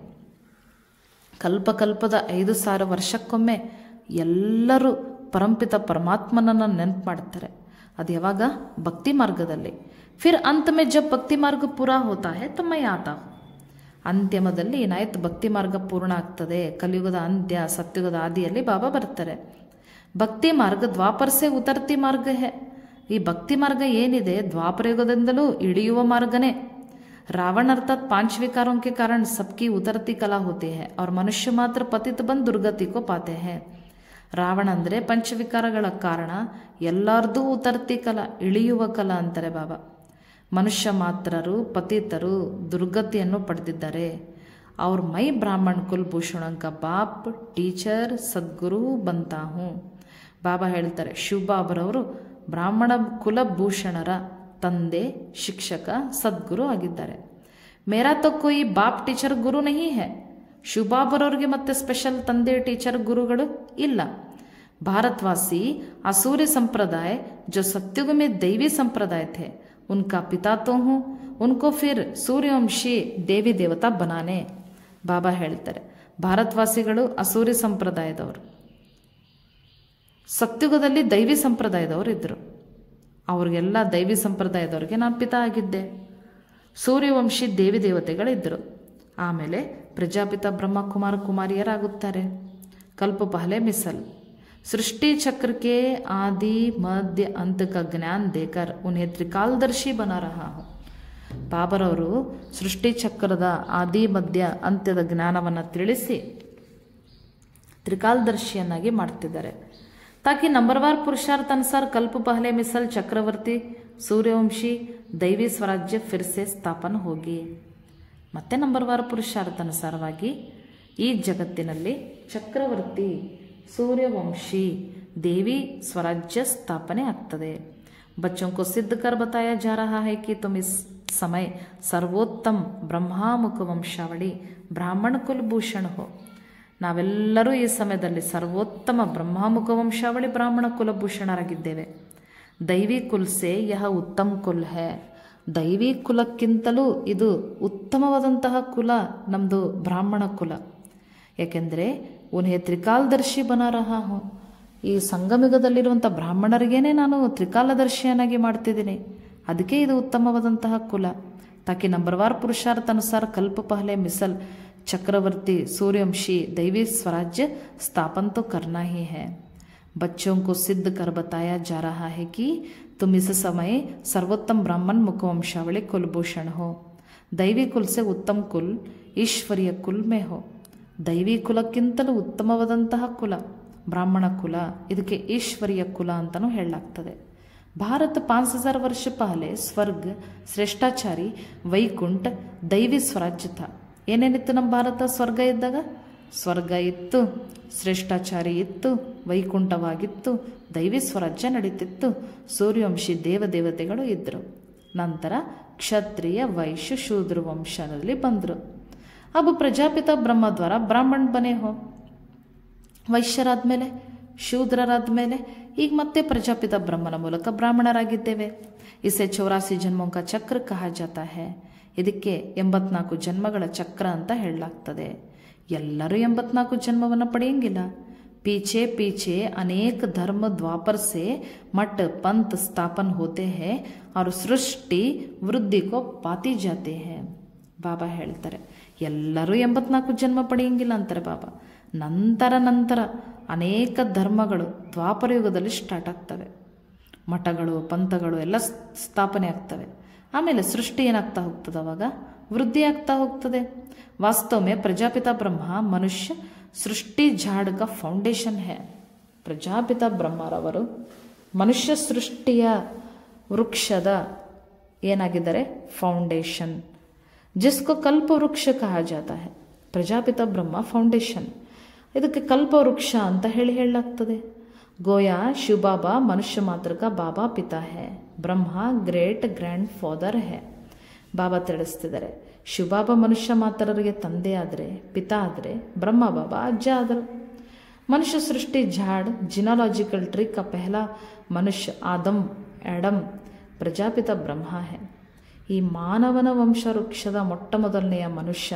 ಕಲ್ಪ ಕಲ್ಪದ ಐದು ಸಾವಿರ ವರ್ಷಕ್ಕೊಮ್ಮೆ ಎಲ್ಲರೂ ಪರಂಪಿತ ಪರಮಾತ್ಮನನ್ನು ನೆನಪು ಮಾಡ್ತಾರೆ ಅದು ಯಾವಾಗ ಭಕ್ತಿ ಮಾರ್ಗದಲ್ಲಿ ಫಿರ್ ಅಂತ್ ಮೇ ಜಬ್ ಭಕ್ತಿ ಮಾರ್ಗ ಪೂರಾ ಹೋತಾ ಹೈ ತಮ್ಮ ಆತ ಅಂತ್ಯಮದಲ್ಲಿ ಏನಾಯ್ತು ಭಕ್ತಿ ಮಾರ್ಗ ಪೂರ್ಣ ಆಗ್ತದೆ ಕಲಿಯುಗದ ಅಂತ್ಯ ಸತ್ಯುಗದ ಆದಿಯಲ್ಲಿ ಬಾಬಾ ಬರ್ತಾರೆ ಭಕ್ತಿ ಮಾರ್ಗ ದ್ವಾಪರಸೆ ಉತರ್ತಿ ಮಾರ್ಗ ಹೇ ಈ ಭಕ್ತಿ ಮಾರ್ಗ ಏನಿದೆ ದ್ವಾಪರಯುಗದಿಂದಲೂ ಇಳಿಯುವ ಮಾರ್ಗನೇ रावण अर्थात पांच विकारों के कारण सबकी उतरती कला होती है और मनुष्य मात्र पतित बन दुर्गति को पाते हैं ರಾವಣ ಅಂದರೆ ಪಂಚವಿಕಾರಗಳ ಕಾರಣ ಎಲ್ಲರದೂ ಉತರ್ತಿ ಕಲಾ ಇಳಿಯುವ ಕಲಾ ಅಂತಾರೆ ಬಾಬಾ ಮನುಷ್ಯ ಮಾತ್ರರು ಪತಿತರು ದುರ್ಗತಿಯನ್ನು ಪಡೆದಿದ್ದಾರೆ ಅವ್ರ ಮೈ ಬ್ರಾಹ್ಮಣ್ ಕುಲ್ಭೂಷಣಂಕ ಬಾಪ್ ಟೀಚರ್ ಸದ್ಗುರು ಬಂತಾ ಹೂँ ಬಾಬಾ ಹೇಳ್ತಾರೆ ಶಿವಬಾಬರವರು ಬ್ರಾಹ್ಮಣ ಕುಲಭೂಷಣರ ತಂದೆ ಶಿಕ್ಷಕ ಸದ್ಗುರು ಆಗಿದ್ದಾರೆ ಮೇರಾ ತೋ ಕೊಯಿ ಬಾಪ್ ಟೀಚರ್ ಗುರು ನಹಿ ಹೈ ಶಿವಬಾಬರವ್ರಿಗೆ ಮತ್ತೆ ಸ್ಪೆಷಲ್ ತಂದೆ ಟೀಚರ್ ಗುರುಗಳು ಇಲ್ಲ भारतवासी असूर्य संप्रदाय जो सत्युग में दैवी संप्रदाय थे उनका पिता तो हूँ उनको फिर सूर्यವಂಶಿ ದೇವಿ ದೇವತಾ ಬನಾನೆ ಬಾಬಾ ಹೇಳ್ತಾರೆ ಭಾರತವಾಸಿಗಳು ಅಸೂರಿ ಸಂಪ್ರದಾಯದವರು ಸತ್ಯುಗದಲ್ಲಿ ದೈವಿ ಸಂಪ್ರದಾಯದವರು ಇದ್ದರು ಅವ್ರಿಗೆಲ್ಲ ದೈವಿ ಸಂಪ್ರದಾಯದವ್ರಿಗೆ ನಾನು ಪಿತಾ ಆಗಿದ್ದೆ ಸೂರ್ಯವಂಶಿ ದೇವಿ ದೇವತೆಗಳಿದ್ದರು ಆಮೇಲೆ ಪ್ರಜಾಪಿತ ಬ್ರಹ್ಮಕುಮಾರ ಕುಮಾರಿಯರಾಗುತ್ತಾರೆ ಕಲ್ಪ ಪಹಲೆ ಮಿಸಲ್ सृष्टि चक्र के आदि मध्य अंत का ज्ञान देकर उन्हें त्रिकालदर्शी बना रहा हूँ ಬಾಬರವರು ಸೃಷ್ಟಿ ಚಕ್ರದ ಆದಿ ಮಧ್ಯ ಅಂತ್ಯದ ಜ್ಞಾನವನ್ನು ತಿಳಿಸಿ ತ್ರಿಕಾಲದರ್ಶಿಯನ್ನಾಗಿ ಮಾಡ್ತಿದ್ದಾರೆ ತಾಕಿ ನಂಬರ್ವಾರ್ ಪುರುಷಾರ್ಥ ಅನುಸಾರ ಕಲ್ಪ ಪಹಲೆ ಮಿಸಲ್ ಚಕ್ರವರ್ತಿ ಸೂರ್ಯವಂಶಿ ದೈವಿ ಸ್ವರಾಜ್ಯ ಫಿರ್ಸೆ ಸ್ಥಾಪನ ಹೋಗಿ ಮತ್ತೆ ನಂಬರ್ವಾರ ಪುರುಷಾರ್ಥ ಅನುಸಾರವಾಗಿ ಈ ಜಗತ್ತಿನಲ್ಲಿ ಚಕ್ರವರ್ತಿ सूर्यवंशी देवी स्वराज्य स्थापने ಆಗ್ತದೆ बच्चों को सिद्ध कर बताया जा रहा है कि तुम इस समय सर्वोत्तम ಬ್ರಹ್ಮಾಮುಖ ವಂಶಾವಳಿ ಬ್ರಾಹ್ಮಣ ಕುಲಭೂಷಣ ಹೋ ನಾವೆಲ್ಲರೂ ಈ ಸಮಯದಲ್ಲಿ ಸರ್ವೋತ್ತಮ ಬ್ರಹ್ಮಾಮುಖ ವಂಶಾವಳಿ ಬ್ರಾಹ್ಮಣ ಕುಲಭೂಷಣರಾಗಿದ್ದೇವೆ ದೈವಿ ಕುಲ್ ಸೆ ಯಹ ಉತ್ತಮ್ ಕುಲ್ ಹೇ ದೈವಿ ಕುಲಕ್ಕಿಂತಲೂ ಇದು ಉತ್ತಮವಾದಂತಹ ಕುಲ ನಮ್ಮದು ಬ್ರಾಹ್ಮಣ ಕುಲ ಯಾಕೆಂದರೆ ಉನ್ಹೆ ತ್ರಿಕಾಲದರ್ಶಿ ಬನ ರಹ ಹೋ ಈ ಸಂಗಮಿಗದಲ್ಲಿರುವಂಥ ಬ್ರಾಹ್ಮಣರಿಗೇನೆ ನಾನು ತ್ರಿಕಾಲದರ್ಶಿಯನ್ನಾಗಿ ಮಾಡ್ತಿದ್ದೀನಿ ಅದಕ್ಕೆ ಇದು ಉತ್ತಮವಾದಂತಹ ಕುಲ ತಾಕಿ ನಂಬರ್ವಾರ್ ಪುರುಷಾರ್ಥ ಅನುಸಾರ ಕಲ್ಪ ಪಹಲೆ ಮಿಸಲ್ चक्रवर्ती सूर्यवंशी दैवी स्वराज्य स्थापन तो करना ही है बच्चों को सिद्ध कर बताया जा रहा है कि तुम इस समय सर्वोत्तम ब्राह्मण मुखवंशावली कुलभूषण हो दैवी कुल से उत्तम कुल ಈಶ್ವರಿಯ ಕುಲ್ ಮೇ ಹೋ ದೈವಿ ಕುಲಕ್ಕಿಂತಲೂ ಉತ್ತಮವಾದಂತಹ ಕುಲ ಬ್ರಾಹ್ಮಣ ಕುಲ ಇದಕ್ಕೆ ಈಶ್ವರಿಯ ಕುಲ ಅಂತಲೂ ಹೇಳಲಾಗ್ತದೆ ಭಾರತ ಪಾಂಚ್ ಹಜಾರ್ ವರ್ಷ ಪಹಲೆ ಸ್ವರ್ಗ ಶ್ರೇಷ್ಠಾಚಾರಿ ವೈಕುಂಠ ದೈವಿ ಸ್ವರಾಜ್ಯ ಥ ಏನೇನಿತ್ತು ನಮ್ಮ ಭಾರತ ಸ್ವರ್ಗ ಇದ್ದಾಗ ಸ್ವರ್ಗ ಇತ್ತು ಶ್ರೇಷ್ಠಾಚಾರಿ ಇತ್ತು ವೈಕುಂಠವಾಗಿತ್ತು ದೈವಿ ಸ್ವರಾಜ್ಯ ನಡೀತಿತ್ತು ಸೂರ್ಯವಂಶಿ ದೇವದೇವತೆಗಳು ಇದ್ದರು ನಂತರ ಕ್ಷತ್ರಿಯ ವೈಶ್ಯ ಶೂದ್ರ ವಂಶದಲ್ಲಿ ಬಂದರು ಅಬು ಪ್ರಜಾಪಿತ ಬ್ರಹ್ಮ ದ್ವಾರ ಬ್ರಾಹ್ಮಣ ಬನೆ ಹೋ ವೈಶ್ಯರಾದ ಮೇಲೆ ಶೂದ್ರರಾದ ಮೇಲೆ ಈಗ ಮತ್ತೆ ಪ್ರಜಾಪಿತ ಬ್ರಹ್ಮನ ಮೂಲಕ ಬ್ರಾಹ್ಮಣರಾಗಿದ್ದೇವೆ ಇಸೆ ಚೌರಾಸಿ ಜನ್ಮೋಂಕ ಚಕ್ರ ಕಹ ಜಾತ ಹೇ ಇದಕ್ಕೆ ಎಂಬತ್ನಾಲ್ಕು ಜನ್ಮಗಳ ಚಕ್ರ ಅಂತ ಹೇಳಲಾಗ್ತದೆ ಎಲ್ಲರೂ ಎಂಬತ್ನಾಲ್ಕು ಜನ್ಮವನ್ನು ಪಡೆಯಂಗಿಲ್ಲ पीछे पीछे अनेक धर्म द्वापर से मठ पंथ स्थापन होते हैं और सृष्टि ವೃದ್ಧಿ ಕೋ ಪಾತಿ ಜಾತೆ ಹೇ ಬಾಬಾ ಹೇಳ್ತಾರೆ ಎಲ್ಲರೂ ಎಂಬತ್ನಾಲ್ಕು ಜನ್ಮ ಪಡೆಯಂಗಿಲ್ಲ ಅಂತಾರೆ ಬಾಬಾ ನಂತರ ನಂತರ ಅನೇಕ ಧರ್ಮಗಳು ದ್ವಾಪರ ಯುಗದಲ್ಲಿ ಸ್ಟಾರ್ಟ್ ಆಗ್ತವೆ ಮಠಗಳು ಪಂಥಗಳು ಎಲ್ಲ ಸ್- ಸ್ಥಾಪನೆ ಆಗ್ತವೆ ಆಮೇಲೆ ಸೃಷ್ಟಿ ಏನಾಗ್ತಾ ಹೋಗ್ತದೆ ಅವಾಗ ವೃದ್ಧಿ ಆಗ್ತಾ ಹೋಗ್ತದೆ ವಾಸ್ತವ ಪ್ರಜಾಪಿತ ಬ್ರಹ್ಮ ಮನುಷ್ಯ ಸೃಷ್ಟಿ ಝಾಡ್ ಕಾ ಫೌಂಡೇಶನ್ ಹೇ ಪ್ರಜಾಪಿತ ಬ್ರಹ್ಮರವರು ಮನುಷ್ಯ ಸೃಷ್ಟಿಯ ವೃಕ್ಷದ ಏನಾಗಿದ್ದಾರೆ ಫೌಂಡೇಶನ್ ಜಿಸ್ಕೋ ಕಲ್ಪ ವೃಕ್ಷ ಕಹ ಜಾತ ಹೇ ಪ್ರಜಾಪಿತ ಬ್ರಹ್ಮ ಫೌಂಡೇಶನ್ ಇದಕ್ಕೆ ಕಲ್ಪ ವೃಕ್ಷ ಅಂತ ಹೇಳಿ ಹೇಳಲಾಗ್ತದೆ ಗೋಯಾ ಶಿವಬಾಬಾ ಮನುಷ್ಯ ಮಾತ್ರ ಕಾ ಬಾಬಾ ಪಿತಾ ಹೇ ಬ್ರಹ್ಮ ಗ್ರೇಟ್ ಗ್ರ್ಯಾಂಡ್ ಫಾದರ್ ಹೇ ಬಾಬಾ ತಿಳಿಸ್ತಿದ್ದಾರೆ ಶಿವಬಾಬಾ ಮನುಷ್ಯ ಮಾತ್ರರಿಗೆ ತಂದೆ ಆದರೆ ಪಿತಾ ಆದರೆ ಬ್ರಹ್ಮ ಬಾಬಾ ಅಜ್ಜ ಆದರು मनुष्य सृष्टि झाड़ जिनोलॉजिकल ट्री का पहला मनुष्य आदम एडम ಪ್ರಜಾಪಿತ ಬ್ರಹ್ಮ ಹೇ ಈ ಮಾನವನ ವಂಶ ವೃಕ್ಷದ ಮೊಟ್ಟ ಮೊದಲನೆಯ ಮನುಷ್ಯ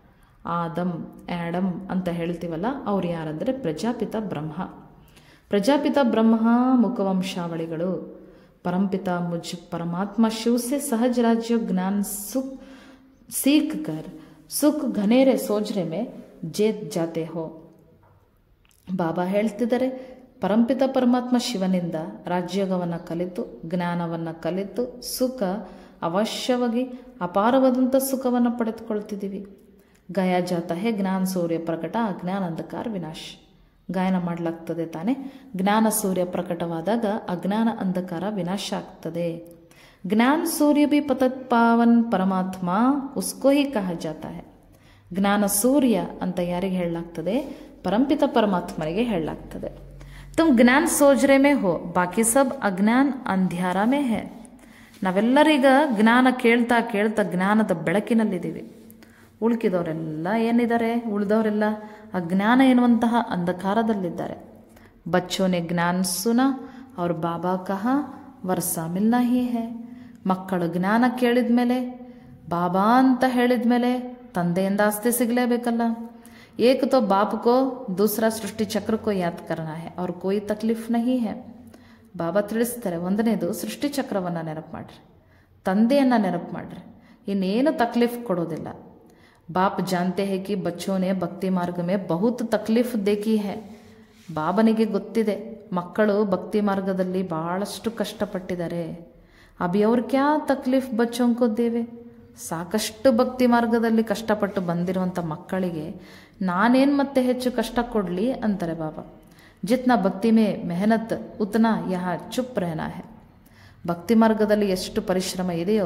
ಆದಮ್ ಆ್ಯಡಮ್ ಅಂತ ಹೇಳ್ತೀವಲ್ಲ ಅವ್ರು ಯಾರಂದರೆ ಪ್ರಜಾಪಿತ ಬ್ರಹ್ಮ ಪ್ರಜಾಪಿತ ಬ್ರಹ್ಮ ಮುಖವಂಶಾವಳಿಗಳು परमपिता मुझ परमात्मा शिव से सहज राज्य ज्ञान सुख सीख कर सुख घनेरे सोजरे में जेत जाते हो ಬಾಬಾ ಹೇಳ್ತಿದ್ದಾರೆ ಪರಂಪಿತ ಪರಮಾತ್ಮ ಶಿವನಿಂದ ರಾಜ್ಯೋಗವನ್ನು ಕಲಿತು ಜ್ಞಾನವನ್ನು ಕಲಿತು ಸುಖ ಅವಶ್ಯವಾಗಿ ಅಪಾರವಾದಂಥ ಸುಖವನ್ನು ಪಡೆದುಕೊಳ್ತಿದ್ದೀವಿ ಗಯ ಜಾತ ಹೇ ಜ್ಞಾನ ಸೂರ್ಯ ಪ್ರಕಟ ಅಜ್ಞಾನ ಅಂಧಕಾರ ವಿನಾಶ ಗಾಯನ ಮಾಡಲಾಗ್ತದೆ ತಾನೆ ಜ್ಞಾನ ಸೂರ್ಯ ಪ್ರಕಟವಾದಾಗ ಅಜ್ಞಾನ ಅಂಧಕಾರ ವಿನಾಶ ಆಗ್ತದೆ ಜ್ಞಾನ ಸೂರ್ಯ ಬಿ ಪತತ್ ಪಾವನ್ ಪರಮಾತ್ಮ ಉಸ್ಕೋ ಹಿ ಕಹ ಜಾತ ಹೇ ಜ್ಞಾನ ಸೂರ್ಯ ಅಂತ ಯಾರಿಗೆ ಹೇಳಲಾಗ್ತದೆ ಪರಂಪಿತ ಪರಮಾತ್ಮನಿಗೆ ಹೇಳಲಾಗ್ತದೆ ತುಮ್ ಜ್ಞಾನ ಸೋಜ್ರೆ ಮೇ ಹೋ ಬಾಕಿ ಸಬ್ ಅಜ್ಞಾನ್ ಅಂಧ್ಯಾರ ಮೇ ಹೇ ನಾವೆಲ್ಲರೀಗ ಜ್ಞಾನ ಕೇಳ್ತಾ ಕೇಳ್ತಾ ಜ್ಞಾನದ ಬೆಳಕಿನಲ್ಲಿದ್ದೀವಿ ಉಳ್ಕಿದವರೆಲ್ಲ ಏನಿದ್ದಾರೆ ಉಳಿದವರೆಲ್ಲ ಅಜ್ಞಾನ ಎನ್ನುವಂತಹ ಅಂಧಕಾರದಲ್ಲಿದ್ದಾರೆ ಬಚ್ಚೋನೆ ಜ್ಞಾನ ಸುನ ಅವ್ರ ಬಾಬಾ ಕಹ ವರ್ಷ ಮಿಲ್ನ ಹಿ ಹೇ ಮಕ್ಕಳು ಜ್ಞಾನ ಕೇಳಿದ ಮೇಲೆ ಬಾಬಾ ಅಂತ ಹೇಳಿದ ಮೇಲೆ ತಂದೆಯಿಂದ ಆಸ್ತಿ ಸಿಗಲೇಬೇಕಲ್ಲ एक तो बाप को दूसरा सृष्टि चक्र को याद करना है और कोई तकलीफ नहीं है ಬಾಬಾ ತಿಳಿಸ್ತಾರೆ ಒಂದನೇದು ಸೃಷ್ಟಿ ಚಕ್ರವನ್ನು ನೆನಪು ಮಾಡ್ರಿ ತಂದೆಯನ್ನು ನೆನಪು ಮಾಡ್ರಿ ಇನ್ನೇನು ತಕ್ಲೀಫ್ ಕೊಡೋದಿಲ್ಲ ಬಾಪ್ ಜಾನ್ತೆ ಹೇ ಕಿ ಬಚ್ಚೋನೆ ಭಕ್ತಿ ಮಾರ್ಗ ಮೇ ಬಹುತ್ ತಕ್ಲೀಫ್ ದೇಕಿ ಹೇ ಬಾಬನಿಗೆ ಗೊತ್ತಿದೆ ಮಕ್ಕಳು ಭಕ್ತಿ ಮಾರ್ಗದಲ್ಲಿ ಭಾಳಷ್ಟು ಕಷ್ಟಪಟ್ಟಿದ್ದಾರೆ ಅಭಿ ಅವ್ರು ಕ್ಯಾ ತಕ್ಲೀಫ್ ಬಚ್ಚೋಂಕೋ ದೇವೆ ಸಾಕಷ್ಟು ಭಕ್ತಿ ಮಾರ್ಗದಲ್ಲಿ ಕಷ್ಟಪಟ್ಟು ಬಂದಿರುವಂಥ ಮಕ್ಕಳಿಗೆ ನಾನೇನು ಮತ್ತೆ ಹೆಚ್ಚು ಕಷ್ಟ ಕೊಡಲಿ ಅಂತಾರೆ ಬಾಬಾ ಜಿತ್ನ ಭಕ್ತಿ ಮೇ ಮೆಹನತ್ ಉತ್ನ ಯಹ ಚುಪ್ ರಹನಾ ಹೇ ಭಕ್ತಿ ಮಾರ್ಗದಲ್ಲಿ ಎಷ್ಟು ಪರಿಶ್ರಮ ಇದೆಯೋ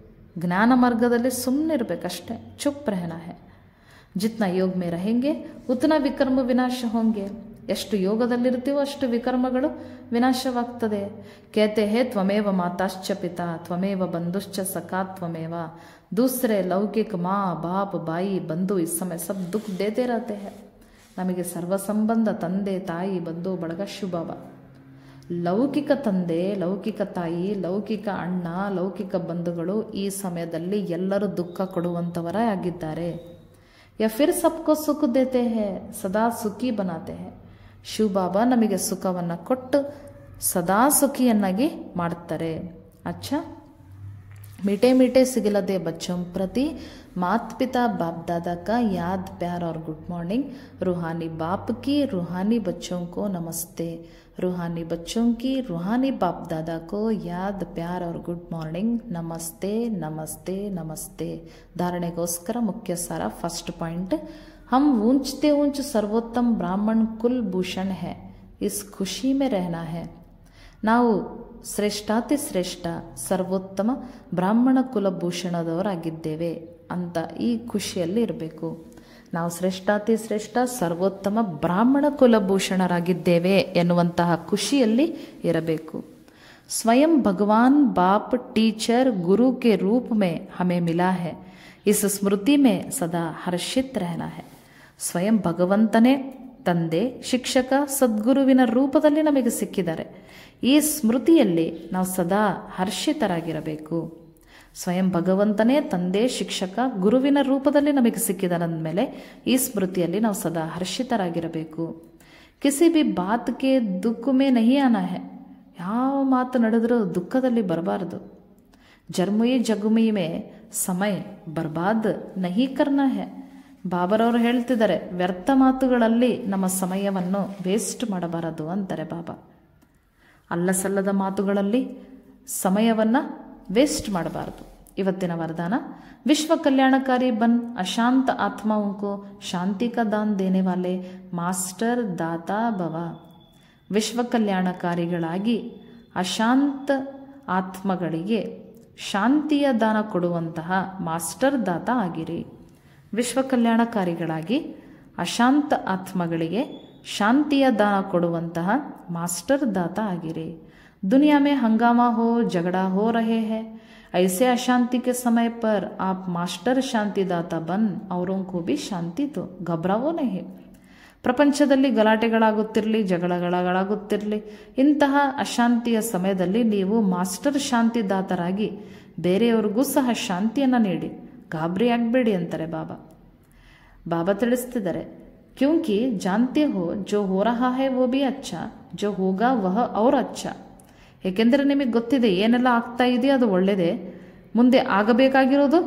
ಜ್ಞಾನ ಮಾರ್ಗದಲ್ಲಿ ಸುಮ್ಮನೆ ಇರಬೇಕಷ್ಟೆ ಚುಪ್ ರಹನಾ ಹೇ ಜಿತ್ನ ಯೋಗ ಮೇ रहेंगे ಉತ್ನ ವಿಕರ್ಮ ವಿನಾಶ ಹೋಂಗೆ ಎಷ್ಟು ಯೋಗದಲ್ಲಿರ್ತೀವೋ ಅಷ್ಟು ವಿಕರ್ಮಗಳು ವಿನಾಶವಾಗ್ತದೆ ಕೇತೆ ಹೇ ತ್ವಮೇವ ಮಾತಾಶ್ಚ ಪಿತಾ ತ್ವಮೇವ ಬಂಧುಶ್ಚ ಸಖಾ ತ್ವಮೇವ दूसरे लौकिक माँ बाप ಬಾಯಿ ಬಂಧು ಇಸ್ ಸಮಯ ಸಬ್ ದುಃಖ ದೇತೆ रहते हैं ನಮಗೆ ಸರ್ವ ಸಂಬಂಧ ತಂದೆ ತಾಯಿ ಬಂಧು ಬಳಗ ಶುಭವ ಲೌಕಿಕ ತಂದೆ ಲೌಕಿಕ ತಾಯಿ ಲೌಕಿಕ ಅಣ್ಣ ಲೌಕಿಕ ಬಂಧುಗಳು ಈ ಸಮಯದಲ್ಲಿ ಎಲ್ಲರೂ ದುಃಖ ಕೊಡುವಂಥವರೇ ಆಗಿದ್ದಾರೆ ಯಾ ಫಿರ್ ಸಬ್ಕೋ ಸುಖ ದೇತೆ ಹೇ ಸದಾ ಸುಖಿ ಬನಾತೆ ಹೇ ಶಿವ ಬಾಬಾ ನಮಗೆ ಸುಖವನ್ನು ಕೊಟ್ಟು ಸದಾ ಸುಖಿಯನ್ನಾಗಿ ಮಾಡ್ತಾರೆ ಅಚ್ಚಾ मीठे मीठे सिगिलते बच्चों प्रति माता पिता बाप दादा का याद प्यार और गुड मॉर्निंग रूहानी बाप की रूहानी बच्चों को नमस्ते रूहानी बच्चों की रूहानी बाप दादा को याद प्यार और गुड मॉर्निंग नमस्ते नमस्ते नमस्ते धारणेಗೋಸ್ಕರ ಮುಖ್ಯ ಸಾರ फर्स्ट पॉइंट हम ऊंचते ऊंच सर्वोत्तम ब्राह्मण कुल भूषण है इस खुशी में रहना है ನಾವು ಶ್ರೇಷ್ಠಾತಿ ಶ್ರೇಷ್ಠ ಸರ್ವೋತ್ತಮ ಬ್ರಾಹ್ಮಣ ಕುಲಭೂಷಣದವರಾಗಿದ್ದೇವೆ ಅಂತ ಈ ಖುಷಿಯಲ್ಲಿ ಇರಬೇಕು ನಾವು ಶ್ರೇಷ್ಠಾತಿ ಶ್ರೇಷ್ಠ ಸರ್ವೋತ್ತಮ ಬ್ರಾಹ್ಮಣ ಕುಲಭೂಷಣರಾಗಿದ್ದೇವೆ ಎನ್ನುವಂತಹ ಖುಷಿಯಲ್ಲಿ ಇರಬೇಕು ಸ್ವಯಂ ಭಗವಾನ್ ಬಾಪ್ ಟೀಚರ್ ಗುರು के रूप में हमें मिला है इस स्मृति में सदा हर्षित रहना है ಸ್ವಯಂ ಭಗವಂತನೇ ತಂದೆ ಶಿಕ್ಷಕ ಸದ್ಗುರುವಿನ ರೂಪದಲ್ಲಿ ನಮಗೆ ಸಿಕ್ಕಿದ್ದಾರೆ ಈ ಸ್ಮೃತಿಯಲ್ಲಿ ನಾವು ಸದಾ ಹರ್ಷಿತರಾಗಿರಬೇಕು ಸ್ವಯಂ ಭಗವಂತನೇ ತಂದೆ ಶಿಕ್ಷಕ ಗುರುವಿನ ರೂಪದಲ್ಲಿ ನಮಗೆ ಸಿಕ್ಕಿದರಂದಮೇಲೆ ಈ ಸ್ಮೃತಿಯಲ್ಲಿ ನಾವು ಸದಾ ಹರ್ಷಿತರಾಗಿರಬೇಕು ಕಿಸಿ ಬಿ ಬಾತ್ಗೆ ದುಃಖಮೇ ನಹಿ ಆನ ಹೇ ಯಾವ ಮಾತು ನಡೆದರೂ ದುಃಖದಲ್ಲಿ ಬರಬಾರದು ಜರ್ಮುಯಿ ಜಗುಮಿ ಮೇ ಸಮಯ ಬರ್ಬಾದ್ ನಹಿ ಕರ್ನ ಹೇ ಬಾಬರವರು ಹೇಳ್ತಿದ್ದಾರೆ ವ್ಯರ್ಥ ಮಾತುಗಳಲ್ಲಿ ನಮ್ಮ ಸಮಯವನ್ನು ವೇಸ್ಟ್ ಮಾಡಬಾರದು ಅಂತಾರೆ ಬಾಬಾ ಅಲ್ಲ ಸಲ್ಲದ ಮಾತುಗಳಲ್ಲಿ ಸಮಯವನ್ನು ವೇಸ್ಟ್ ಮಾಡಬಾರದು ಇವತ್ತಿನ ವರದಾನ ವಿಶ್ವ ಕಲ್ಯಾಣಕಾರಿ ಬನ್ ಅಶಾಂತ ಆತ್ಮಾओं को ಶಾಂತಿ का दान देने वाले ಮಾಸ್ಟರ್ ದಾತಾ ಭವ ವಿಶ್ವ ಕಲ್ಯಾಣಕಾರಿಗಳಾಗಿ ಅಶಾಂತ ಆತ್ಮಗಳಿಗೆ ಶಾಂತಿಯ ದಾನ ಕೊಡುವಂತಹ ಮಾಸ್ಟರ್ ದಾತ ಆಗಿರಿ ವಿಶ್ವ ಕಲ್ಯಾಣಕಾರಿಗಳಾಗಿ ಅಶಾಂತ ಆತ್ಮಗಳಿಗೆ ಶಾಂತಿಯ ದಾನ ಕೊಡುವಂತಹ ಮಾಸ್ಟರ್ ದಾತ ಆಗಿರಿ दुनिया में हंगामा हो झगड़ा हो रहे हैं ऐसे अशांति के समय पर आप मास्टर शांतिदाता बन औरों को भी शांति दो घबराವೋ नहीं ಪ್ರಪಂಚದಲ್ಲಿ ಗಲಾಟೆಗಳಾಗುತ್ತಿರಲಿ ಜಗಳಗಳಾಗುತ್ತಿರಲಿ ಇಂತಹ ಅಶಾಂತಿಯ ಸಮಯದಲ್ಲಿ ನೀವು ಮಾಸ್ಟರ್ ಶಾಂತಿದಾತರಾಗಿ ಬೇರೆಯವ್ರಿಗೂ ಸಹ ಶಾಂತಿಯನ್ನು ನೀಡಿ ಗಾಬರಿ ಆಗಬೇಡಿ ಅಂತಾರೆ ಬಾಬಾ ಬಾಬಾ ತಿಳಿಸ್ತಿದ್ದಾರೆ ಕ್ಯೂಂಕಿ ಜಾನ್ತೆ ಹೋ ಜೋ ಹೋ ರಹಾ ಹೈ ವೋ ಬಿ ಅಚ್ಚ ಜೋ ಹೋಗಾ ವಹ ಅವ್ರ ಅಚ್ಚ ಏಕೆಂದರೆ ನಿಮಗೆ ಗೊತ್ತಿದೆ ಏನೆಲ್ಲ ಆಗ್ತಾ ಇದೆ ಅದು ಒಳ್ಳೆಯದೇ ಮುಂದೆ ಆಗಬೇಕಾಗಿರೋದು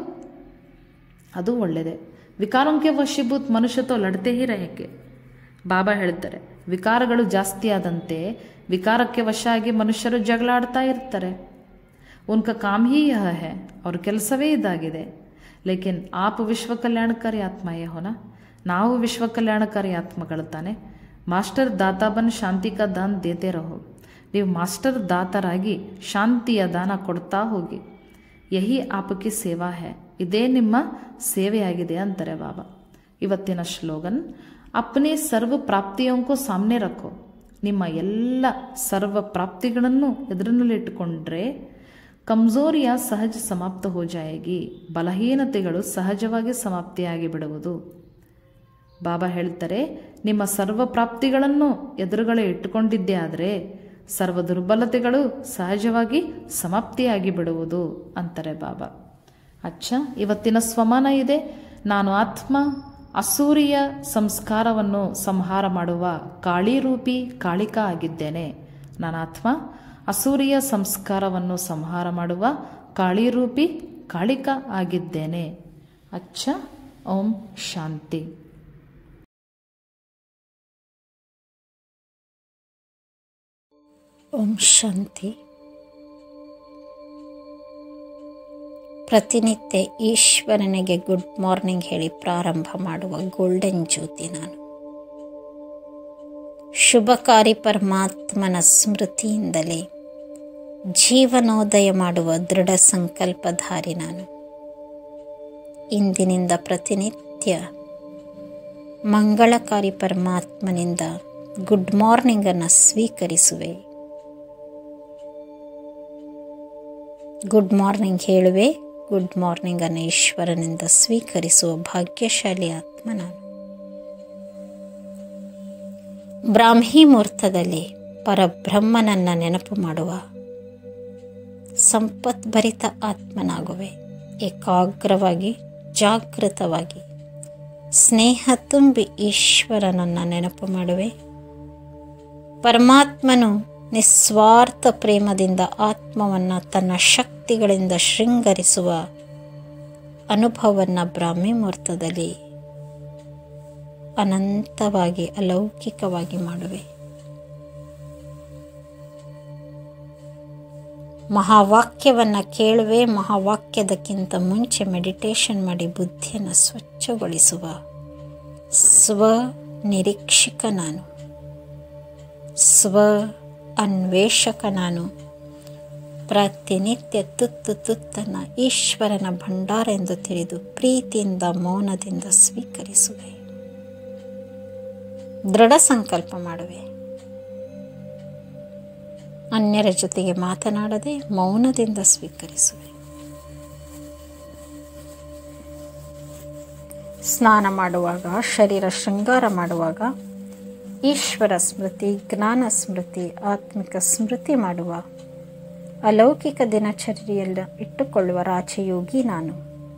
ಅದು ಒಳ್ಳೆಯದೇ ವಿಕಾರಂಕೆ ವಶೀಭೂತ್ ಮನುಷ್ಯ ತೋ ಲಡ್ತೆ ಹಿ ರಹಕ್ಕೆ ಬಾಬಾ ಹೇಳ್ತಾರೆ ವಿಕಾರಗಳು ಜಾಸ್ತಿ ಆದಂತೆ ವಿಕಾರಕ್ಕೆ ವಶ ಆಗಿ ಮನುಷ್ಯರು ಜಗಳ ಆಡ್ತಾ ಇರ್ತಾರೆ ಉನ್ಕ ಕಾಮ್ ಹಿ ಯಹ ಹೇ ಅವ್ರ ಕೆಲಸವೇ ಇದಾಗಿದೆ ಲೇಕಿನ್ ಆಪ್ ವಿಶ್ವ ಕಲ್ಯಾಣಕಾರಿ ಆತ್ಮಯೇ ಹೋನ ನಾವು ವಿಶ್ವ ಕಲ್ಯಾಣಕಾರಿ ಆತ್ಮಗಳು ತಾನೆ ಮಾಸ್ಟರ್ ದಾತಾಬನ್ ಶಾಂತಿ ಕಾ ದಾನ್ ದೇತೆ ರಹೋ ನೀವು ಮಾಸ್ಟರ್ ದಾತರಾಗಿ ಶಾಂತಿಯ ದಾನ ಕೊಡ್ತಾ ಹೋಗಿ ಯಹಿ ಆಪಕಿ ಸೇವಾ ಹೇ ಇದೇ ನಿಮ್ಮ ಸೇವೆಯಾಗಿದೆ ಅಂತಾರೆ ಬಾಬಾ ಇವತ್ತಿನ ಶ್ಲೋಗನ್ ಅಪ್ನೆ ಸರ್ವ ಪ್ರಾಪ್ತಿಯಂಕೋ ಸಾಮ್ನೆ ರಕ್ಕೋ ನಿಮ್ಮ ಎಲ್ಲ ಸರ್ವ ಪ್ರಾಪ್ತಿಗಳನ್ನು ಎದುರಿನಲ್ಲಿಟ್ಟುಕೊಂಡ್ರೆ ಕಮ್ಜೋರಿಯ ಸಹಜ ಸಮಾಪ್ತ ಹೋ ಜಾಯಗಿ ಬಲಹೀನತೆಗಳು ಸಹಜವಾಗಿ ಸಮಾಪ್ತಿಯಾಗಿ ಬಿಡುವುದು ಬಾಬಾ ಹೇಳ್ತಾರೆ ನಿಮ್ಮ ಸರ್ವ ಪ್ರಾಪ್ತಿಗಳನ್ನು ಎದುರುಗಳೇ ಇಟ್ಟುಕೊಂಡಿದ್ದೇ ಆದರೆ ಸರ್ವ ದುರ್ಬಲತೆಗಳು ಸಹಜವಾಗಿ ಸಮಾಪ್ತಿಯಾಗಿ ಬಿಡುವುದು ಅಂತಾರೆ ಬಾಬಾ ಅಚ್ಚ ಇವತ್ತಿನ ಸ್ವಮಾನ ಇದೆ ನಾನು ಆತ್ಮ ಅಸೂರಿಯ ಸಂಸ್ಕಾರವನ್ನು ಸಂಹಾರ ಮಾಡುವ ಕಾಳಿರೂಪಿ ಕಾಳಿಕಾ ಆಗಿದ್ದೇನೆ ನಾನು ಆತ್ಮ ಅಸೂರಿಯ ಸಂಸ್ಕಾರವನ್ನು ಸಂಹಾರ ಮಾಡುವ ಕಾಳಿರೂಪಿ ಕಾಳಿಕಾ ಆಗಿದ್ದೇನೆ ಅಚ್ಚ ಓಂ ಶಾಂತಿ ಓಂ ಶಾಂತಿ ಪ್ರತಿನಿತ್ಯ ಈಶ್ವರನಿಗೆ ಗುಡ್ ಮಾರ್ನಿಂಗ್ ಹೇಳಿ ಪ್ರಾರಂಭ ಮಾಡುವ ಗೋಲ್ಡನ್ ಜ್ಯೋತಿ ನಾನು ಶುಭಕಾರಿ ಪರಮಾತ್ಮನ ಸ್ಮೃತಿಯಿಂದಲೇ ಜೀವನೋದಯ ಮಾಡುವ ದೃಢ ಸಂಕಲ್ಪಧಾರಿ ನಾನು ಇಂದಿನಿಂದ ಪ್ರತಿನಿತ್ಯ ಮಂಗಳಕಾರಿ ಪರಮಾತ್ಮನಿಂದ ಗುಡ್ ಮಾರ್ನಿಂಗನ್ನು ಸ್ವೀಕರಿಸುವೆ ಗುಡ್ ಮಾರ್ನಿಂಗ್ ಹೇಳುವೆ ಗುಡ್ ಮಾರ್ನಿಂಗನ್ನು ಈಶ್ವರನಿಂದ ಸ್ವೀಕರಿಸುವ ಭಾಗ್ಯಶಾಲಿ ಆತ್ಮ ನಾನು ಬ್ರಾಹ್ಮಿ ಮುಹೂರ್ತದಲ್ಲಿ ಪರಬ್ರಹ್ಮನನ್ನು ನೆನಪು ಮಾಡುವ ಸಂಪತ್ಭರಿತ ಆತ್ಮನಾಗುವೆ ಏಕಾಗ್ರವಾಗಿ ಜಾಗೃತವಾಗಿ ಸ್ನೇಹ ತುಂಬಿ ಈಶ್ವರನನ್ನು ನೆನಪು ಮಾಡುವೆ ಪರಮಾತ್ಮನು ನಿಸ್ವಾರ್ಥ ಪ್ರೇಮದಿಂದ ಆತ್ಮವನ್ನು ತನ್ನ ಶಕ್ತಿಗಳಿಂದ ಶೃಂಗರಿಸುವ ಅನುಭವವನ್ನು ಬ್ರಾಹ್ಮಿ ಮುಹೂರ್ತದಲ್ಲಿ ಅನಂತವಾಗಿ ಅಲೌಕಿಕವಾಗಿ ಮಾಡುವೆ ಮಹಾವಾಕ್ಯವನ್ನು ಕೇಳುವೆ ಮಹಾವಾಕ್ಯದಕ್ಕಿಂತ ಮುಂಚೆ ಮೆಡಿಟೇಷನ್ ಮಾಡಿ ಬುದ್ಧಿಯನ್ನು ಸ್ವಚ್ಛಗೊಳಿಸುವ ಸ್ವ ನಿರೀಕ್ಷಕ ನಾನು ಸ್ವ ಅನ್ವೇಷಕ ನಾನು ಪ್ರತಿನಿತ್ಯ ತುತ್ತು ತುತ್ತನ್ನು ಈಶ್ವರನ ಭಂಡಾರ ಎಂದು ತಿಳಿದು ಪ್ರೀತಿಯಿಂದ ಮೌನದಿಂದ ಸ್ವೀಕರಿಸುವೆ ದೃಢ ಸಂಕಲ್ಪ ಮಾಡುವೆ ಅನ್ಯರ ಜೊತೆಗೆ ಮಾತನಾಡದೆ ಮೌನದಿಂದ ಸ್ವೀಕರಿಸುವೆ ಸ್ನಾನ ಮಾಡುವಾಗ ಶರೀರ ಶೃಂಗಾರ ಮಾಡುವಾಗ ಈಶ್ವರ ಸ್ಮೃತಿ ಜ್ಞಾನ ಸ್ಮೃತಿ ಆತ್ಮಿಕ ಸ್ಮೃತಿ ಮಾಡುವ ಅಲೌಕಿಕ ದಿನಚರಿಯಲ್ಲಿ ಇಟ್ಟುಕೊಳ್ಳುವ ರಾಜಯೋಗಿ ನಾನು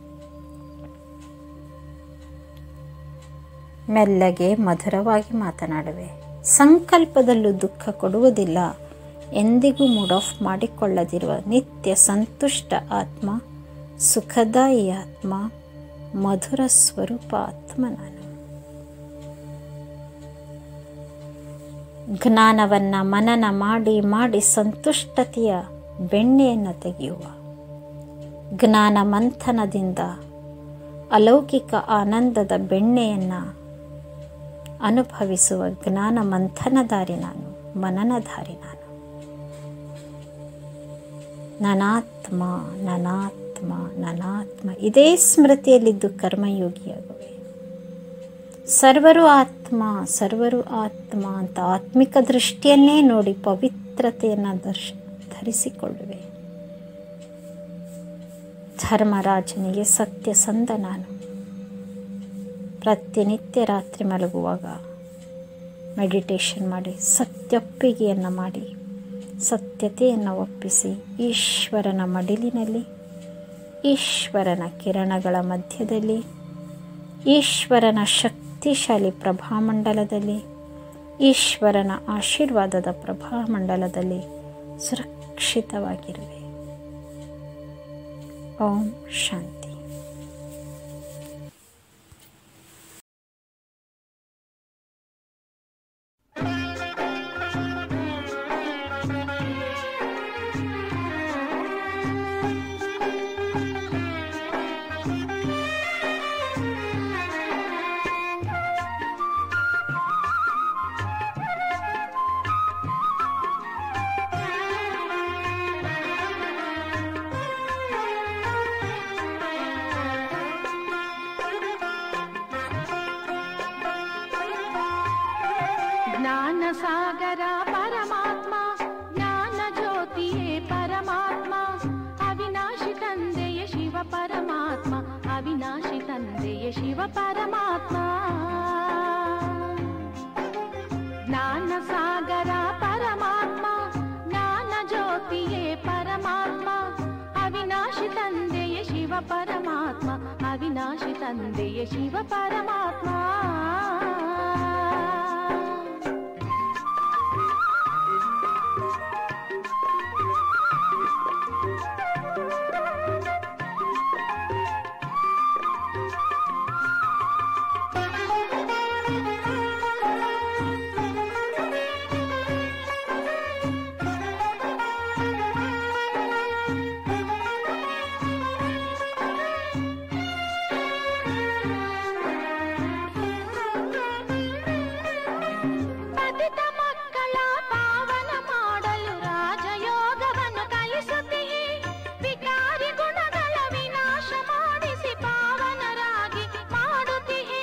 ಮೆಲ್ಲಗೆ ಮಧುರವಾಗಿ ಮಾತನಾಡುವೆ ಸಂಕಲ್ಪದಲ್ಲೂ ದುಃಖ ಕೊಡುವುದಿಲ್ಲ ಎಂದಿಗೂ ಮೂಡ್ ಆಫ್ ಮಾಡಿಕೊಳ್ಳದಿರುವ ನಿತ್ಯ ಸಂತುಷ್ಟ ಆತ್ಮ ಸುಖದಾಯಿ ಆತ್ಮ ಮಧುರ ಸ್ವರೂಪ ಆತ್ಮ ನಾನು ಜ್ಞಾನವನ್ನು ಮನನ ಮಾಡಿ ಮಾಡಿ ಸಂತುಷ್ಟತೆಯ ಬೆಣ್ಣೆಯನ್ನು ತೆಗೆಯುವ ಜ್ಞಾನ ಮಂಥನದಿಂದ ಅಲೌಕಿಕ ಆನಂದದ ಬೆಣ್ಣೆಯನ್ನು ಅನುಭವಿಸುವ ಜ್ಞಾನ ಮಂಥನಧಾರಿ ನಾನು ಮನನಧಾರಿ ನಾನು ನನಾತ್ಮ ನನಾತ್ಮ ನನಾತ್ಮ ಇದೇ ಸ್ಮೃತಿಯಲ್ಲಿದ್ದು ಕರ್ಮಯೋಗಿಯಾಗುವೆ ಸರ್ವರು ಆತ್ಮ ಸರ್ವರು ಆತ್ಮ ಅಂತ ಆತ್ಮಿಕ ದೃಷ್ಟಿಯನ್ನೇ ನೋಡಿ ಪವಿತ್ರತೆಯನ್ನು ದರ್ಶ ಧರಿಸಿಕೊಳ್ಳುವೆ ಧರ್ಮರಾಜನಿಗೆ ಸತ್ಯ ಸಂದ ನಾನು ಪ್ರತಿನಿತ್ಯ ರಾತ್ರಿ ಮಲಗುವಾಗ ಮೆಡಿಟೇಷನ್ ಮಾಡಿ ಸತ್ಯೊಪ್ಪಿಗೆಯನ್ನು ಮಾಡಿ ಸತ್ಯತೆಯನ್ನು ಒಪ್ಪಿಸಿ ಈಶ್ವರನ ಮಡಿಲಿನಲ್ಲಿ ಈಶ್ವರನ ಕಿರಣಗಳ ಮಧ್ಯದಲ್ಲಿ ಈಶ್ವರನ ಶಕ್ತಿಶಾಲಿ ಪ್ರಭಾಮಂಡಲದಲ್ಲಿ ಈಶ್ವರನ ಆಶೀರ್ವಾದದ ಪ್ರಭಾಮಂಡಲದಲ್ಲಿ ಸುರಕ್ಷಿತವಾಗಿರುವೆ ಓಂ ಶಾಂತಿ ಜ್ಞಾನ ಸಾಗರ ಪರಮಾತ್ಮ ಜ್ಞಾನ ಜ್ಯೋತಿಯೇ ಪರಮಾತ್ಮ ಅವಿನಾಶಿ ತಂದೆಯ ಶಿವ ಪರಮಾತ್ಮ ಅವಿನಾಶಿ ತಂದೆಯ ಶಿವ ಪರಮಾತ್ಮ ಜ್ಞಾನ ಸಾಗರ ಪರಮಾತ್ಮ ಜ್ಞಾನ ಜ್ಯೋತಿಯೇ ಪರಮಾತ್ಮ ಅವಿನಾಶಿ ತಂದೆಯ ಶಿವ ಪರಮಾತ್ಮ ಅವಿನಾಶಿ ತಂದೆಯ ಶಿವ ಪರಮಾತ್ಮ ಪತಿತ ಮಕ್ಕಳ ಪಾವನ ಮಾಡಲು ರಾಜಯೋಗವನ್ನು ಕಲಿಸುತ್ತೀಯೇ ವಿಕಾರಿ ಗುಣಗಳ ವಿನಾಶ ಮಾಡಿಸಿ ಪಾವನರಾಗಿ ಮಾಡುತ್ತೀಯೇ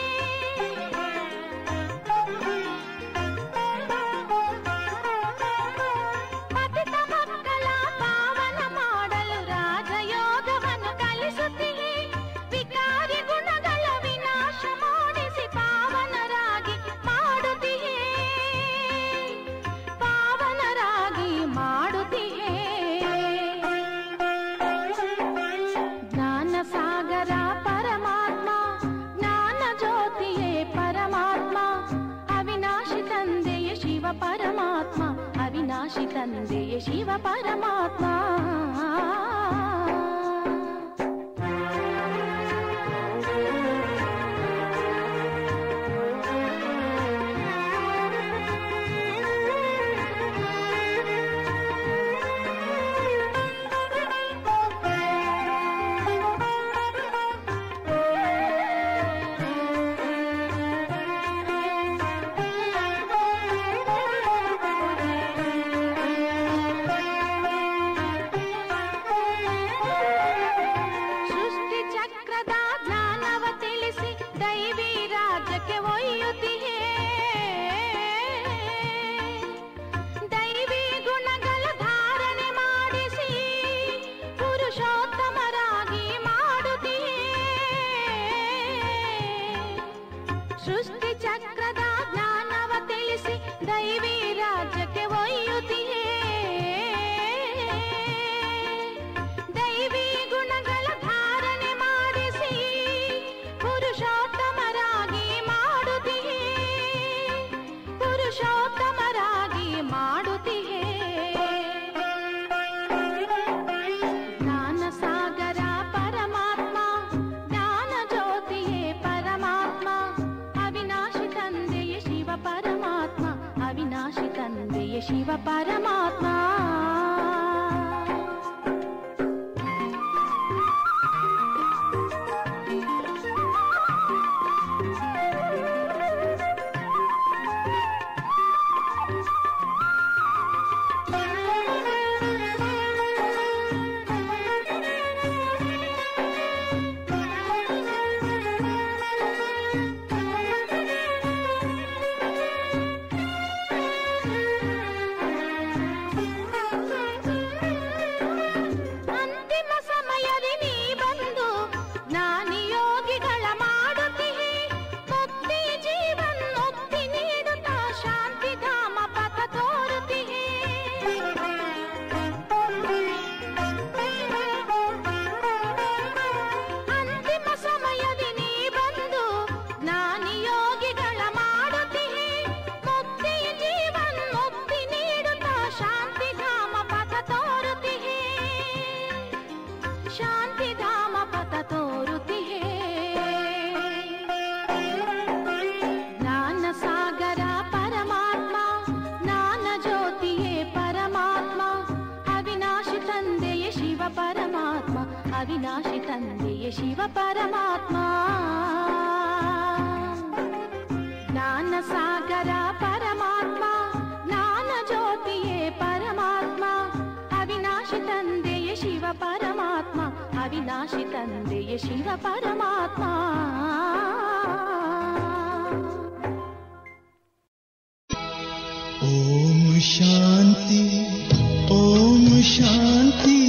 ಪತಿತ ಮಕ್ಕಳ ಪಾವನ ಮಾಡಲು ರಾಜಯೋಗವನ್ನು ಕಲಿಸುತ್ತೀಯೇ ವಿಕಾರಿ ಗುಣಗಳ ವಿನಾಶ ಮಾಡಿಸಿ ಪಾವನರಾಗಿ ಮಾಡುತ್ತೀಯೇ ಪರಮಾತ್ಮ ಅವಿನಾಶಿ ತಂದೆಯೇ ಶಿವ ಪರಮಾತ್ಮ ಸೃಷ್ಟಿ ಚಕ್ರದ ಜ್ಞಾನವ ತಿಳಿಸಿ ದೈವಿ ರಾಜ್ಯಕ್ಕೆ ಒಯ್ಯುತ್ತಿಹೇ ದೈವಿ ಗುಣಗಳ ಧಾರಣೆ ಮಾಡಿಸಿ ಪುರುಷೋತ್ತಮರಾಗಿ ಮಾಡುತ್ತಿಹೇ ಸೃಷ್ಟಿ ಚಕ್ರದ ಜ್ಞಾನವ ತಿಳಿಸಿ ದೈವಿ ರಾಜ್ಯಕ್ಕೆ ಒಯ್ಯುತ್ತಿಹೇ ದೈವಿ ಗುಣಗಳ ಧಾರಣೆ ಮಾಡಿಸಿ ಪುರುಷೋತ್ತಮರಾಗಿ ಮಾಡುತ್ತಿಹೇ ಪುರುಷೋತ್ತಮರಾಗಿ ಮಾಡುತ್ತಿಹೇ ಜ್ಞಾನ ಸಾಗರ ಪರಮಾತ್ಮ ಜ್ಞಾನ ಜ್ಯೋತಿಯೇ ಪರಮಾತ್ಮ ಅವಿನಾಶಿ ತಂದೆಯೇ ಶಿವ ಪರಮಾತ್ಮ ಅವಿನಾಶಿ ತಂದೆಯೇ ಶಿವ ಪರಮಾತ್ಮ ಅಂತಿಮ ಸಮಯದಿ ನೀ ಬಂದು ಜ್ಞಾನಿ ಯೋಗಿಗಳ ಮಾಡುತ್ತಿಹೆ ಮುಕ್ತಿ ಜೀವನ್ ಮುಕ್ತಿ ನೀಡುತ್ತಾ ಶಾಂತಿ ಧಾಮ ಪಥ ತೋರುತ್ತಿಹೆ ಅಂತಿಮ ಸಮಯದಿ ನೀ ಬಂದು ಜ್ಞಾನಿ ಯೋಗಿಗಳ ಮಾಡುತ್ತಿಹೆ ಮುಕ್ತಿ ಜೀವನ್ ಮುಕ್ತಿ ನೀಡುತ್ತಾ ಶಾಂತಿ ಧಾಮ ಪಥ ತೋರುತ್ತಿಹೆ ಶಾಂತಿ ಧಾಮ ಪಥ ತೋರುತ್ತಿಹೇ ಜ್ಞಾನ ಸಾಗರ ಪರಮಾತ್ಮ ಜ್ಞಾನ ಜ್ಯೋತಿಯೇ ಪರಮಾತ್ಮ ಅವಿನಾಶಿ ತಂದೆಯೇ ಶಿವ ಪರಮಾತ್ಮ ಅವಿನಾಶಿ ತಂದೆಯೇ ಶಿವ ಪರಮಾತ್ಮ ಜ್ಞಾನ ಸಾಗರ ಪರಮಾತ್ಮ ಜ್ಞಾನ ಜ್ಯೋತಿಯೇ ಪರಮಾತ್ಮ ಅವಿನಾಶಿ ತಂದೆಯೇ ಶಿವ ಪರಮಾತ್ಮ ಅವಿನಾಶಿ ತಂದೆಯೇ ಶಿವ ಪರಮಾತ್ಮ ಓಂ ಶಾಂತಿ ಓಂ ಶಾಂತಿ